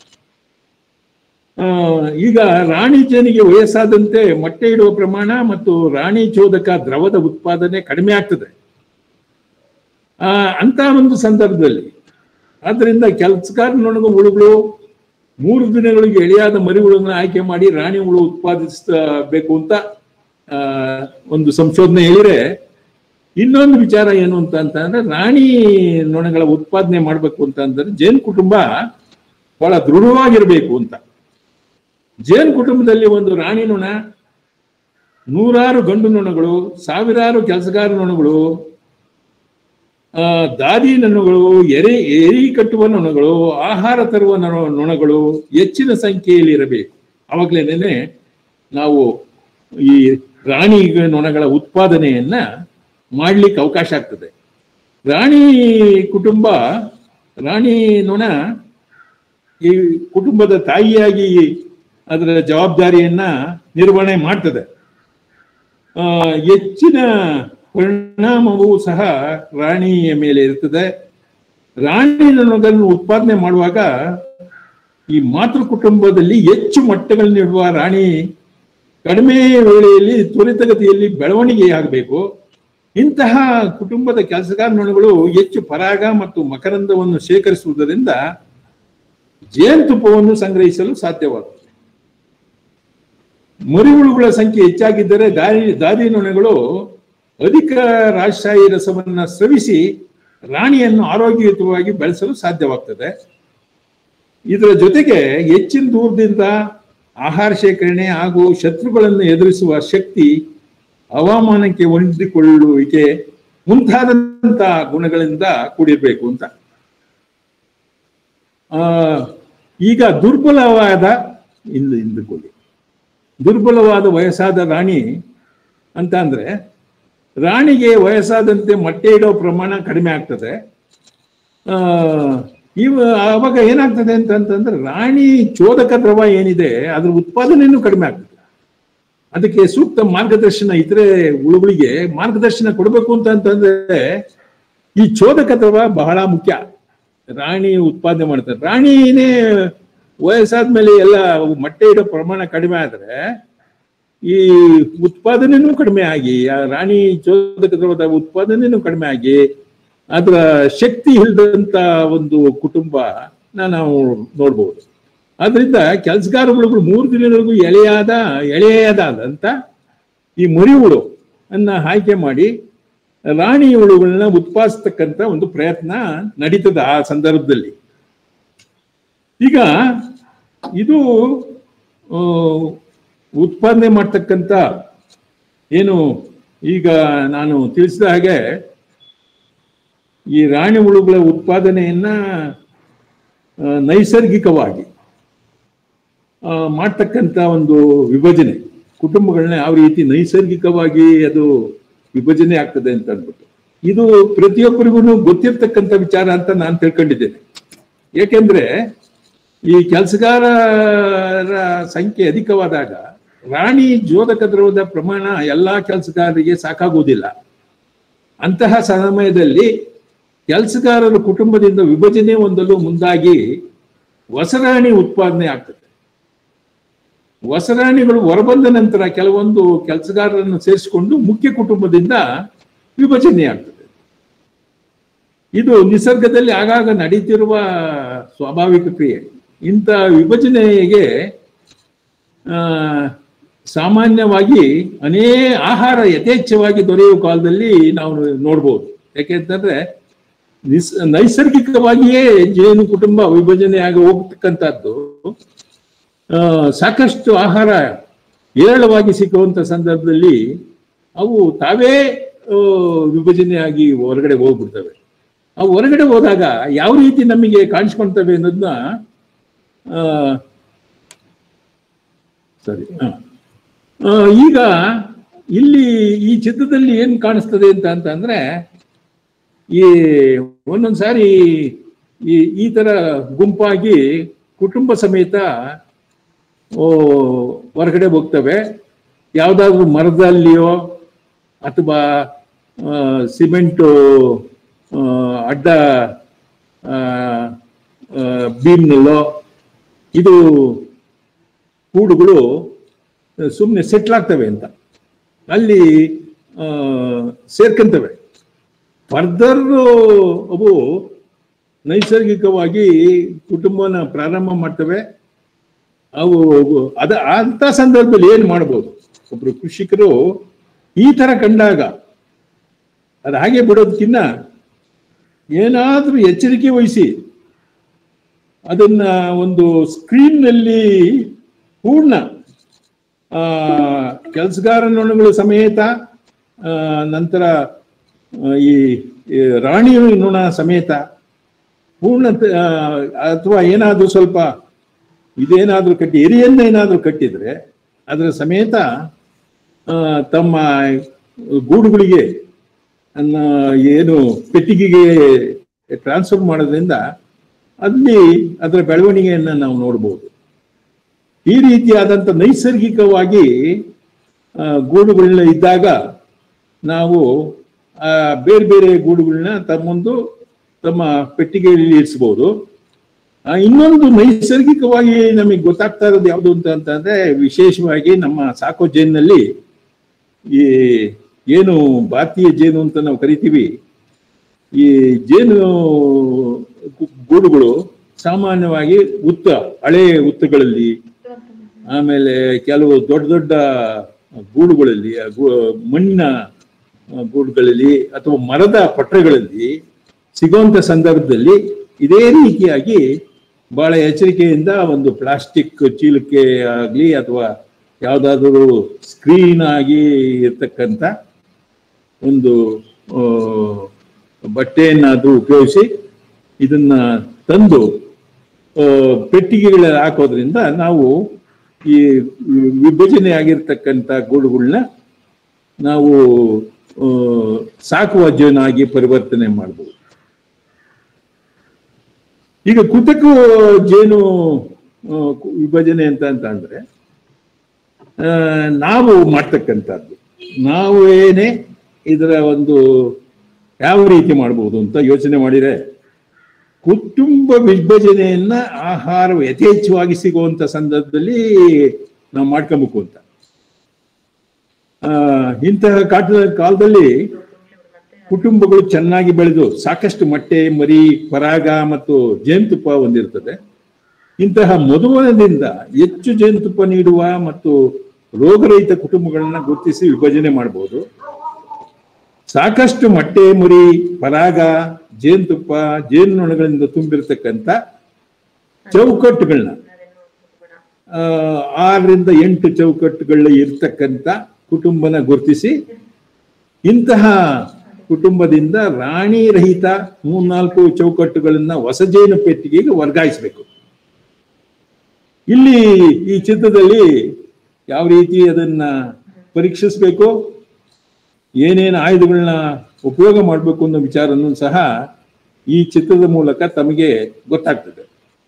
S2: ಆ, ಈಗ ರಾಣಿ ಜೇನಿಗೆ ವಯಸ್ಸಾದಂತೆ ಮೊಟ್ಟೆ ಇಡುವ ಪ್ರಮಾಣ ಮತ್ತು ರಾಣಿ ಚೋದಕ ದ್ರವದ ಉತ್ಪಾದನೆ ಕಡಿಮೆ ಆಗ್ತದೆ ಆ ಅಂತ ಒಂದು ಸಂದರ್ಭದಲ್ಲಿ ಆದ್ರಿಂದ ಕೆಲಸಗಾರ ನೊಣಗ ಹುಳುಗಳು ಮೂರು ದಿನಗಳಿಗೆ ಎಳೆಯಾದ ಮರಿಹುಳುಗಳನ್ನ ಆಯ್ಕೆ ಮಾಡಿ ರಾಣಿ ಹುಳು ಉತ್ಪಾದಿಸಬೇಕು ಅಂತ ಆ, ಒಂದು ಸಂಶೋಧನೆ ಹೇಳಿದ್ರೆ ಇನ್ನೊಂದು ವಿಚಾರ ಏನು ಅಂತ ಅಂತಂದ್ರೆ ರಾಣಿ ನೊಣಗಳ ಉತ್ಪಾದನೆ ಮಾಡಬೇಕು ಅಂತ ಅಂದ್ರೆ ಜೇನು ಕುಟುಂಬ ಬಹಳ ದೃಢವಾಗಿರ್ಬೇಕು ಅಂತ ಜೇನು ಕುಟುಂಬದಲ್ಲಿ ಒಂದು ರಾಣಿ ನೊಣ ನೂರಾರು ಗಂಡು ನೊಣಗಳು ಸಾವಿರಾರು ಕೆಲಸಗಾರ ನೊಣಗಳು ಆ, ದಾದಿ ನೊಣಗಳು ಎರೆ ಎರಿ ಕಟ್ಟುವ ನೊಣಗಳು ಆಹಾರ ತರುವ ನೊಣ- ನೊಣಗಳು ಹೆಚ್ಚಿನ ಸಂಖ್ಯೆಯಲ್ಲಿ ಇರಬೇಕು ಅವಾಗಲೇನೆ ನಾವು ಈ ರಾಣಿ ನೊಣಗಳ ಉತ್ಪಾದನೆಯನ್ನ ಮಾಡ್ಲಿಕ್ಕೆ ಅವಕಾಶ ಆಗ್ತದೆ ರಾಣಿ ಕುಟುಂಬ ರಾಣಿ ನೊಣ ಈ ಕುಟುಂಬದ ತಾಯಿಯಾಗಿ ಅದರ ಜವಾಬ್ದಾರಿಯನ್ನ ನಿರ್ವಹಣೆ ಮಾಡ್ತದೆ ಆ, ಹೆಚ್ಚಿನ ಪರಿಣಾಮವೂ ಸಹ ರಾಣಿಯ ಮೇಲೆ ಇರ್ತದೆ ರಾಣಿ ನೊಣಗಳನ್ನು ಉತ್ಪಾದನೆ ಮಾಡುವಾಗ ಈ ಮಾತೃ ಕುಟುಂಬದಲ್ಲಿ ಹೆಚ್ಚು ಮೊಟ್ಟೆಗಳನ್ನು ನೀಡುವ ರಾಣಿ ಕಡಿಮೆ ವೇಳೆಯಲ್ಲಿ ತ್ವರಿತಗತಿಯಲ್ಲಿ ಬೆಳವಣಿಗೆ ಆಗಬೇಕು ಇಂತಹ ಕುಟುಂಬದ ಕೆಲಸಗಾರ ನೊಣಗಳು ಹೆಚ್ಚು ಪರಾಗ ಮತ್ತು ಮಕರಂದವನ್ನು ಶೇಖರಿಸುವುದರಿಂದ ಜೇನುತುಪ್ಪವನ್ನು ಸಂಗ್ರಹಿಸಲು ಸಾಧ್ಯವಾಗುತ್ತದೆ ಮರಿಹುಳುಗಳ ಸಂಖ್ಯೆ ಹೆಚ್ಚಾಗಿದ್ದರೆ ದಾರಿ ದಾದಿ ನೊಣಗಳು ಅಧಿಕ ರಾಜಶಾಹಿ ರಸವನ್ನ ಸ್ರವಿಸಿ ರಾಣಿಯನ್ನು ಆರೋಗ್ಯಯುತವಾಗಿ ಬೆಳೆಸಲು ಸಾಧ್ಯವಾಗ್ತದೆ ಇದರ ಜೊತೆಗೆ ಹೆಚ್ಚಿನ ದೂರದಿಂದ ಆಹಾರ ಶೇಖರಣೆ ಹಾಗೂ ಶತ್ರುಗಳನ್ನು ಎದುರಿಸುವ ಶಕ್ತಿ ಹವಾಮಾನಕ್ಕೆ ಹೊಂದಿಕೊಳ್ಳುವಿಕೆ ಮುಂತಾದಂತ ಗುಣಗಳಿಂದ ಕೂಡಿರಬೇಕು ಅಂತ ಆ, ಈಗ ದುರ್ಬಲವಾದ ಇಂದು ಹಿಂದಕ್ಕೋಗಿ ದುರ್ಬಲವಾದ ವಯಸ್ಸಾದ ರಾಣಿ ಅಂತ ಅಂದ್ರೆ ರಾಣಿಗೆ ವಯಸ್ಸಾದಂತೆ ಮೊಟ್ಟೆ ಇಡೋ ಪ್ರಮಾಣ ಕಡಿಮೆ ಆಗ್ತದೆ ಆ, ಇವ ಆವಾಗ ಏನಾಗ್ತದೆ ಅಂತಂತಂದ್ರೆ ರಾಣಿ ಚೋದಕ ದ್ರವ ಏನಿದೆ ಅದ್ರ ಉತ್ಪಾದನೆಯೂ ಕಡಿಮೆ ಆಗ್ತದೆ ಅದಕ್ಕೆ ಸೂಕ್ತ ಮಾರ್ಗದರ್ಶನ ಇತರೆ ಉಳುಗಳಿಗೆ ಮಾರ್ಗದರ್ಶನ ಕೊಡಬೇಕು ಅಂತ ಅಂತಂದ್ರೆ ಈ ಚೋದಕ ದ್ರವ ಬಹಳ ಮುಖ್ಯ ರಾಣಿ ಉತ್ಪಾದನೆ ಮಾಡ್ತಾರೆ ರಾಣಿನೇ ವಯಸ್ಸಾದ್ಮೇಲೆ ಎಲ್ಲ ಮೊಟ್ಟೆ ಇಡೋ ಪ್ರಮಾಣ ಕಡಿಮೆ ಆದ್ರೆ ಈ ಉತ್ಪಾದನೆನೂ ಕಡಿಮೆ ಆಗಿ ಆ ರಾಣಿ ಚೋದಕ ದ್ರವದ ಉತ್ಪಾದನೆನೂ ಕಡಿಮೆ ಆಗಿ ಅದರ ಶಕ್ತಿ ಇಲ್ಲದಂತ ಒಂದು ಕುಟುಂಬ ನಾವು ನೋಡ್ಬೋದು ಆದ್ರಿಂದ ಕೆಲಸಗಾರಗಳು ಮೂರು ದಿನಗಳಿಗೂ ಎಳೆಯಾದ ಎಳೆಯದಾದಂತ ಈ ಮರಿ ಹುಳು ಅನ್ನ ಆಯ್ಕೆ ಮಾಡಿ ರಾಣಿ ಹುಳುಗಳನ್ನ ಉತ್ಪಾದಿಸ್ತಕ್ಕಂಥ ಒಂದು ಪ್ರಯತ್ನ ನಡೀತದ ಆ ಸಂದರ್ಭದಲ್ಲಿ ಈಗ ಇದು ಆ, ಉತ್ಪಾದನೆ ಮಾಡ್ತಕ್ಕಂಥ ಏನು ಈಗ ನಾನು ತಿಳಿಸಿದ ಹಾಗೆ ಈ ರಾಣಿ ಹುಳುಗಳ ಉತ್ಪಾದನೆಯನ್ನ ಆ, ನೈಸರ್ಗಿಕವಾಗಿ ಆ, ಮಾಡ್ತಕ್ಕಂಥ ಒಂದು ವಿಭಜನೆ ಕುಟುಂಬಗಳನ್ನ ಯಾವ ರೀತಿ ನೈಸರ್ಗಿಕವಾಗಿ ಅದು ವಿಭಜನೆ ಆಗ್ತದೆ ಅಂತ ಅಂದ್ಬಿಟ್ಟು ಇದು ಪ್ರತಿಯೊಬ್ಬರಿಗೂ ಗೊತ್ತಿರ್ತಕ್ಕಂಥ ವಿಚಾರ ಅಂತ ನಾನು ತಿಳ್ಕೊಂಡಿದ್ದೇನೆ ಏಕೆಂದ್ರೆ ಈ ಕೆಲಸಗಾರರ ಸಂಖ್ಯೆ ಅಧಿಕವಾದಾಗ ರಾಣಿ ಜೋದಕ ದ್ರವದ ಪ್ರಮಾಣ ಎಲ್ಲಾ ಕೆಲಸಗಾರರಿಗೆ ಸಾಕಾಗುವುದಿಲ್ಲ ಅಂತಹ ಸಮಯದಲ್ಲಿ ಕೆಲಸಗಾರರ ಕುಟುಂಬದಿಂದ ವಿಭಜನೆ ಹೊಂದಲು ಮುಂದಾಗಿ ಹೊಸರಾಣಿ ಉತ್ಪಾದನೆ ಆಗ್ತದೆ ಹೊಸರಾಣಿಗಳು ಹೊರಬಂದ ನಂತರ ಕೆಲವೊಂದು ಕೆಲಸಗಾರರನ್ನು ಸೇರಿಸಿಕೊಂಡು ಮುಖ್ಯ ಕುಟುಂಬದಿಂದ ವಿಭಜನೆ ಆಗ್ತದೆ ಇದು ನಿಸರ್ಗದಲ್ಲಿ ಆಗಾಗ ನಡೀತಿರುವ ಸ್ವಾಭಾವಿಕ ಕ್ರಿಯೆ ಇಂಥ ವಿಭಜನೆಗೆ ಆ, ಸಾಮಾನ್ಯವಾಗಿ ಅನೇ ಆಹಾರ ಯಥೇಚ್ಛವಾಗಿ ದೊರೆಯುವ ಕಾಲದಲ್ಲಿ ನಾವು ನೋಡ್ಬೋದು ಯಾಕೆಂತಂದ್ರೆ ನಿಸ್ ನೈಸರ್ಗಿಕವಾಗಿಯೇ ಜೇನು ಕುಟುಂಬ ವಿಭಜನೆಯಾಗಿ ಹೋಗ್ತಕ್ಕಂಥದ್ದು ಆ, ಸಾಕಷ್ಟು ಆಹಾರ ಏರಳವಾಗಿ ಸಿಕ್ಕುವಂತ ಸಂದರ್ಭದಲ್ಲಿ ಅವು ತಾವೇ ಆ, ವಿಭಜನೆಯಾಗಿ ಹೊರಗಡೆ ಹೋಗ್ಬಿಡ್ತವೆ ಅವು ಹೊರಗಡೆ ಹೋದಾಗ ಯಾವ ರೀತಿ ನಮಗೆ ಕಾಣಿಸ್ಕೊಳ್ತವೆ ಅನ್ನೋದನ್ನ ಆ, ಸರಿ ಆ. ಆ, ಈಗ ಇಲ್ಲಿ ಈ ಚಿತ್ರದಲ್ಲಿ ಏನ್ ಕಾಣಿಸ್ತದೆ ಅಂತ ಅಂತಂದ್ರೆ ಈ ಒಂದೊಂದು ಸಾರಿ ಈ ಈ ತರ ಗುಂಪಾಗಿ ಕುಟುಂಬ ಸಮೇತ ಓ ಹೊರಗಡೆ ಹೋಗ್ತವೆ ಯಾವ್ದಾದ್ರು ಮರದಲ್ಲಿಯೋ ಅಥವಾ ಆ, ಸಿಮೆಂಟು ಆ, ಅಡ್ಡ ಆ, ಆ, ಬೀಮ್ನಲ್ಲೋ ಇದು ಕೂಡುಗಳು ಸುಮ್ಮನೆ ಸೆಟ್ಲ್ ಆಗ್ತವೆ ಅಂತ ಅಲ್ಲಿ ಆ, ಸೇರ್ಕೊಂತವೆ ಫರ್ದರ್ ಅವು ನೈಸರ್ಗಿಕವಾಗಿ ಕುಟುಂಬನ ಪ್ರಾರಂಭ ಮಾಡ್ತವೆ ಅವು ಅದ ಅಂತ ಸಂದರ್ಭದಲ್ಲಿ ಏನು ಮಾಡ್ಬೋದು ಒಬ್ರು ಕೃಷಿಕರು ಈ ತರ ಕಂಡಾಗ ಅದು ಹಾಗೆ ಬಿಡೋದಕ್ಕಿಂತ ಏನಾದ್ರೂ ಎಚ್ಚರಿಕೆ ವಹಿಸಿ ಅದನ್ನ ಒಂದು ಸ್ಕ್ರೀನ್ನಲ್ಲಿ ಪೂರ್ಣ ಕೆಲಸಗಾರ ನೊಣಗಳು ಸಮೇತ ಆ, ನಂತರ ಆ, ಈ ಈ ರಾಣಿ ನೊಣ ಸಮೇತ ಪೂರ್ಣ ಆ, ಅಥವಾ ಏನಾದ್ರೂ ಸ್ವಲ್ಪ ಇದೇನಾದ್ರೂ ಕಟ್ಟಿ ಎರಿಯನ್ನ ಏನಾದ್ರೂ ಕಟ್ಟಿದ್ರೆ ಅದರ ಸಮೇತ ಆ, ತಮ್ಮ ಗೂಡುಗಳಿಗೆ ಅನ್ನ ಏನು ಪೆಟ್ಟಿಗೆಗೆ ಟ್ರಾನ್ಸ್ಫರ್ ಮಾಡೋದ್ರಿಂದ ಅಲ್ಲಿ ಅದರ ಬೆಳವಣಿಗೆಯನ್ನು ನಾವು ನೋಡ್ಬೋದು ಈ ರೀತಿಯಾದಂಥ ನೈಸರ್ಗಿಕವಾಗಿ ಆ, ಗೂಡುಗಳನ್ನ ಇದ್ದಾಗ ನಾವು ಆ, ಬೇರೆ ಬೇರೆ ಗೂಡುಗಳನ್ನ ತಮ್ಮೊಂದು ತಮ್ಮ ಪೆಟ್ಟಿಗೆಯಲ್ಲಿ ಇರಿಸ್ಬೋದು ಆ, ಇನ್ನೊಂದು ನೈಸರ್ಗಿಕವಾಗಿ ನಮಗೆ ಗೊತ್ತಾಗ್ತಾ ಇರೋದು ಯಾವುದು ಅಂತ ಅಂತಂದ್ರೆ ವಿಶೇಷವಾಗಿ ನಮ್ಮ ಸಾಕೋ ಜೇನಿನಲ್ಲಿ ಈ ಏನು ಭಾರತೀಯ ಜೇನು ಅಂತ ನಾವು ಕರಿತೀವಿ ಈ ಜೇನು ಗು- ಗೂಡುಗಳು ಸಾಮಾನ್ಯವಾಗಿ ಉತ್ತ ಹಳೆ ಉತ್ತಗಳಲ್ಲಿ ಆಮೇಲೆ ಕೆಲವು ದೊಡ್ಡ ದೊಡ್ಡ ಗೂಡುಗಳಲ್ಲಿ ಆ ಗು- ಮಣ್ಣಿನ ಆ, ಗೂಡುಗಳಲ್ಲಿ ಅಥವಾ ಮರದ ಪಟ್ರೆಗಳಲ್ಲಿ ಸಿಗುವಂತ ಸಂದರ್ಭದಲ್ಲಿ ಇದೇ ರೀತಿಯಾಗಿ ಬಹಳ ಎಚ್ಚರಿಕೆಯಿಂದ ಒಂದು ಪ್ಲಾಸ್ಟಿಕ್ ಚೀಲಕ್ಕೆ ಆಗಲಿ ಅಥವಾ ಯಾವುದಾದರೂ ಸ್ಕ್ರೀನ್ ಆಗಿ ಇರ್ತಕ್ಕಂಥ ಒಂದು ಆ, ಬಟ್ಟೆಯನ್ನಾದ್ರೂ ಉಪಯೋಗಿಸಿ ಇದನ್ನ ತಂದು ಆ, ಪೆಟ್ಟಿಗೆಗಳಲ್ಲಿ ಹಾಕೋದ್ರಿಂದ ನಾವು ಈ ವಿಭಜನೆ ಆಗಿರ್ತಕ್ಕಂಥ ಗೂಡುಗಳನ್ನ ನಾವು ಆ, ಸಾಕುವ ಜೇನಾಗಿ ಪರಿವರ್ತನೆ ಮಾಡ್ಬೋದು ಈಗ ಕೃತಕ ಜೇನು ಆ, ಕು- ವಿಭಜನೆ ಅಂತ ಅಂತ ಅಂದ್ರೆ ಆ, ನಾವು ಮಾಡ್ತಕ್ಕಂಥದ್ದು ನಾವು ಏನೇ ಇದರ ಒಂದು ಯಾವ ರೀತಿ ಮಾಡ್ಬೋದು ಅಂತ ಯೋಚನೆ ಮಾಡಿದ್ರೆ ಕುಟುಂಬ ವಿಭಜನೆಯನ್ನ ಆಹಾರ ಯಥೇಚ್ಛವಾಗಿ ಸಿಗುವಂತ ಸಂದರ್ಭದಲ್ಲಿ ನಾವು ಮಾಡ್ಕೊಬೇಕು ಅಂತ ಆ, ಇಂತಹ ಕಾಟದ ಕಾಲದಲ್ಲಿ ಕುಟುಂಬಗಳು ಚೆನ್ನಾಗಿ ಬೆಳೆದು ಸಾಕಷ್ಟು ಮೊಟ್ಟೆ ಮರಿ ಪರಾಗ ಮತ್ತು ಜೇನುತುಪ್ಪ ಹೊಂದಿರ್ತದೆ ಇಂತಹ ಮಧುವನದಿಂದ ಹೆಚ್ಚು ಜೇನುತುಪ್ಪ ನೀಡುವ ಮತ್ತು ರೋಗರಹಿತ ಕುಟುಂಬಗಳನ್ನ ಗುರುತಿಸಿ ವಿಭಜನೆ ಮಾಡಬಹುದು ಸಾಕಷ್ಟು ಮೊಟ್ಟೆ ಮುರಿ ಪರಾಗ ಜೇನುತುಪ್ಪ ಜೇನುನೊಣಗಳಿಂದ ತುಂಬಿರತಕ್ಕಂಥ ಚೌಕಟ್ಟುಗಳನ್ನ ಆ, ಆರರಿಂದ ಎಂಟು ಚೌಕಟ್ಟುಗಳ ಇರ್ತಕ್ಕಂಥ ಕುಟುಂಬನ ಗುರುತಿಸಿ ಇಂತಹ ಕುಟುಂಬದಿಂದ ರಾಣಿ ರಹಿತ ಮೂರ್ನಾಲ್ಕು ಚೌಕಟ್ಟುಗಳನ್ನ ಹೊಸ ಜೇನು ಪೆಟ್ಟಿಗೆಗೆ ವರ್ಗಾಯಿಸಬೇಕು ಇಲ್ಲಿ ಈ ಚಿತ್ರದಲ್ಲಿ ಯಾವ ರೀತಿ ಅದನ್ನ ಪರೀಕ್ಷಿಸಬೇಕು ಏನೇನು ಆಯುಧಗಳನ್ನ ಉಪಯೋಗ ಮಾಡಬೇಕು ಅನ್ನೋ ವಿಚಾರನೂ ಸಹ ಈ ಚಿತ್ರದ ಮೂಲಕ ತಮಗೆ ಗೊತ್ತಾಗ್ತದೆ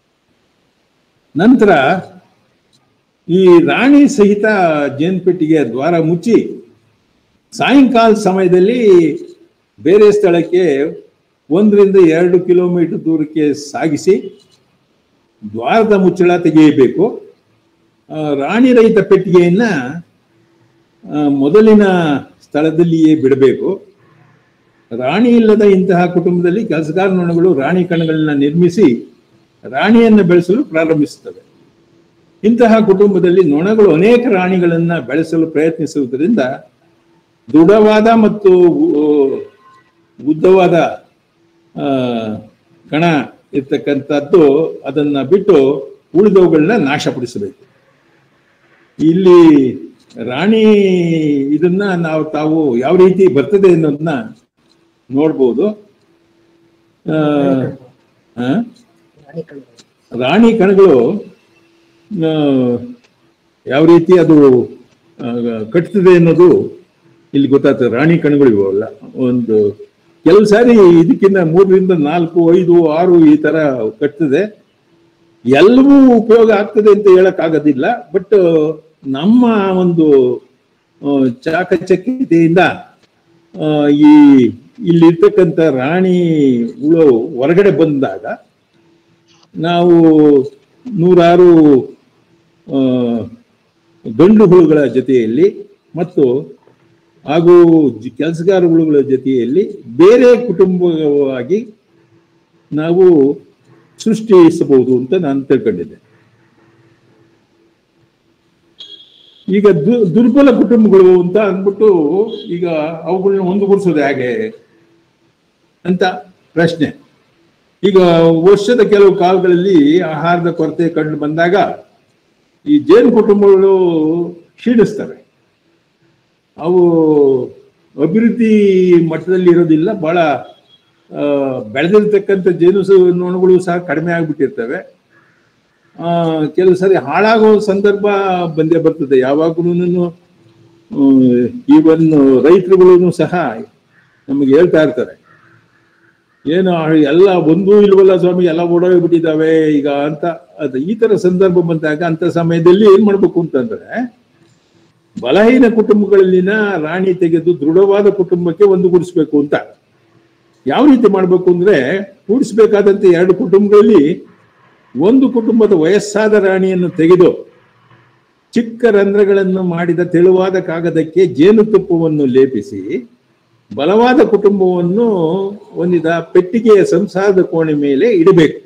S2: ನಂತರ ಈ ರಾಣಿ ಸಹಿತ ಜೇನುಪೆಟ್ಟಿಗೆಯ ದ್ವಾರ ಮುಚ್ಚಿ ಸಾಯಂಕಾಲ ಸಮಯದಲ್ಲಿ ಬೇರೆ ಸ್ಥಳಕ್ಕೆ ಒಂದರಿಂದ ಎರಡು ಕಿಲೋಮೀಟರ್ ದೂರಕ್ಕೆ ಸಾಗಿಸಿ ದ್ವಾರದ ಮುಚ್ಚಳ ತೆಗೆಯಬೇಕು ಆ, ರಾಣಿ ರಹಿತ ಪೆಟ್ಟಿಗೆಯನ್ನ ಆ, ಮೊದಲಿನ ಸ್ಥಳದಲ್ಲಿಯೇ ಬಿಡಬೇಕು ರಾಣಿ ಇಲ್ಲದ ಇಂತಹ ಕುಟುಂಬದಲ್ಲಿ ಕೆಲಸಗಾರ ನೊಣಗಳು ರಾಣಿ ಕಣಗಳನ್ನ ನಿರ್ಮಿಸಿ ರಾಣಿಯನ್ನು ಬೆಳೆಸಲು ಪ್ರಾರಂಭಿಸುತ್ತವೆ ಇಂತಹ ಕುಟುಂಬದಲ್ಲಿ ನೊಣಗಳು ಅನೇಕ ರಾಣಿಗಳನ್ನ ಬೆಳೆಸಲು ಪ್ರಯತ್ನಿಸುವುದರಿಂದ ದೃಢವಾದ ಮತ್ತು ಉ- ಉದ್ದವಾದ ಆ, ಕಣ ಇರ್ತಕ್ಕಂಥದ್ದು ಅದನ್ನ ಬಿಟ್ಟು ಉಳಿದವುಗಳನ್ನ ನಾಶಪಡಿಸಬೇಕು ಇಲ್ಲಿ ರಾಣಿ ಇದನ್ನ ನಾವು ತಾವು ಯಾವ ರೀತಿ ಬರ್ತದೆ ಅನ್ನೋದನ್ನ ನೋಡ್ಬೋದು ಆ, ಆ? ರಾಣಿ ಕಣಗಳು ಆ, ಯಾವ ರೀತಿ ಅದು ಆ, ಕಟ್ತದೆ ಅನ್ನೋದು ಇಲ್ಲಿ ಗೊತ್ತಾಗ್ತದೆ ರಾಣಿ ಕಣಗಳು ಇವಲ್ಲ ಒಂದು ಕೆಲವು ಸಾರಿ ಇದಕ್ಕಿಂತ ಮೂರರಿಂದ ನಾಲ್ಕು ಐದು ಆರು ಈ ತರ ಕಟ್ತದೆ ಎಲ್ಲವೂ ಉಪಯೋಗ ಆಗ್ತದೆ ಅಂತ ಹೇಳಕ್ ಆಗೋದಿಲ್ಲ ಬಟ್ ನಮ್ಮ ಒಂದು ಆ, ಚಾಕಚಕ್ಯತೆಯಿಂದ ಆ, ಈ ಇಲ್ಲಿರ್ತಕ್ಕಂಥ ರಾಣಿ ಹುಳು ಹೊರಗಡೆ ಬಂದಾಗ ನಾವು ನೂರಾರು ಆ, ಗಂಡು ಹುಳುಗಳ ಜೊತೆಯಲ್ಲಿ ಮತ್ತು ಹಾಗೂ ಜಿ- ಕೆಲಸಗಾರ ಹುಳುಗಳ ಜೊತೆಯಲ್ಲಿ ಬೇರೆ ಕುಟುಂಬವಾಗಿ ನಾವು ಸೃಷ್ಟಿಸಬಹುದು ಅಂತ ನಾನು ತಿಳ್ಕೊಂಡಿದ್ದೆ ಈಗ ದು- ದುರ್ಬಲ ಕುಟುಂಬಗಳು ಅಂತ ಅಂದ್ಬಿಟ್ಟು ಈಗ ಅವುಗಳನ್ನ ಒಂದುಗೂಡಿಸೋದು ಹೇಗೆ ಅಂತ ಪ್ರಶ್ನೆ ಈಗ ವರ್ಷದ ಕೆಲವು ಕಾಲಗಳಲ್ಲಿ ಆಹಾರದ ಕೊರತೆ ಕಂಡು ಬಂದಾಗ ಈ ಜೇನು ಕುಟುಂಬಗಳು ಕ್ಷೀಣಿಸ್ತವೆ ಅವು ಅಭಿವೃದ್ಧಿ ಮಟ್ಟದಲ್ಲಿ ಇರೋದಿಲ್ಲ ಬಹಳ ಆ, ಬೆಳೆದಿರ್ತಕ್ಕಂಥ ಜೇನು ಸ- ನೊಣಗಳು ಸಹ ಕಡಿಮೆ ಆಗ್ಬಿಟ್ಟಿರ್ತವೆ ಆ, ಕೆಲವು ಸರಿ ಹಾಳಾಗೋ ಸಂದರ್ಭ ಬಂದೇ ಬರ್ತದೆ ಯಾವಾಗಲೂ ಈವನ್ ರೈತರುಗಳು ಸಹ ನಮಗೆ ಹೇಳ್ತಾ ಇರ್ತಾರೆ ಏನು ಆ ಎಲ್ಲ ಒಂದೂ ಇಲ್ವಲ್ಲ ಸ್ವಾಮಿ ಎಲ್ಲ ಓಡೋಗ್ಬಿಟ್ಟಿದ್ದಾವೆ ಈಗ ಅಂತ ಅದು ಈ ತರ ಸಂದರ್ಭ ಬಂದಾಗ ಅಂತ ಸಮಯದಲ್ಲಿ ಏನ್ ಮಾಡ್ಬೇಕು ಅಂತಂದ್ರೆ ಬಲಹೀನ ಕುಟುಂಬಗಳಲ್ಲಿನ ರಾಣಿ ತೆಗೆದು ದೃಢವಾದ ಕುಟುಂಬಕ್ಕೆ ಒಂದುಗೂಡಿಸ್ಬೇಕು ಅಂತ ಯಾವ ರೀತಿ ಮಾಡ್ಬೇಕು ಅಂದ್ರೆ ಕೂಡಿಸ್ಬೇಕಾದಂತೆ ಎರಡು ಕುಟುಂಬಗಳಲ್ಲಿ ಒಂದು ಕುಟುಂಬದ ವಯಸ್ಸಾದ ರಾಣಿಯನ್ನು ತೆಗೆದು ಚಿಕ್ಕ ರಂಧ್ರಗಳನ್ನು ಮಾಡಿದ ತೆಳುವಾದ ಕಾಗದಕ್ಕೆ ಜೇನುತುಪ್ಪವನ್ನು ಲೇಪಿಸಿ ಬಲವಾದ ಕುಟುಂಬವನ್ನು ಹೊಂದಿದ ಪೆಟ್ಟಿಗೆಯ ಸಂಸಾರದ ಕೋಣೆ ಮೇಲೆ ಇಡಬೇಕು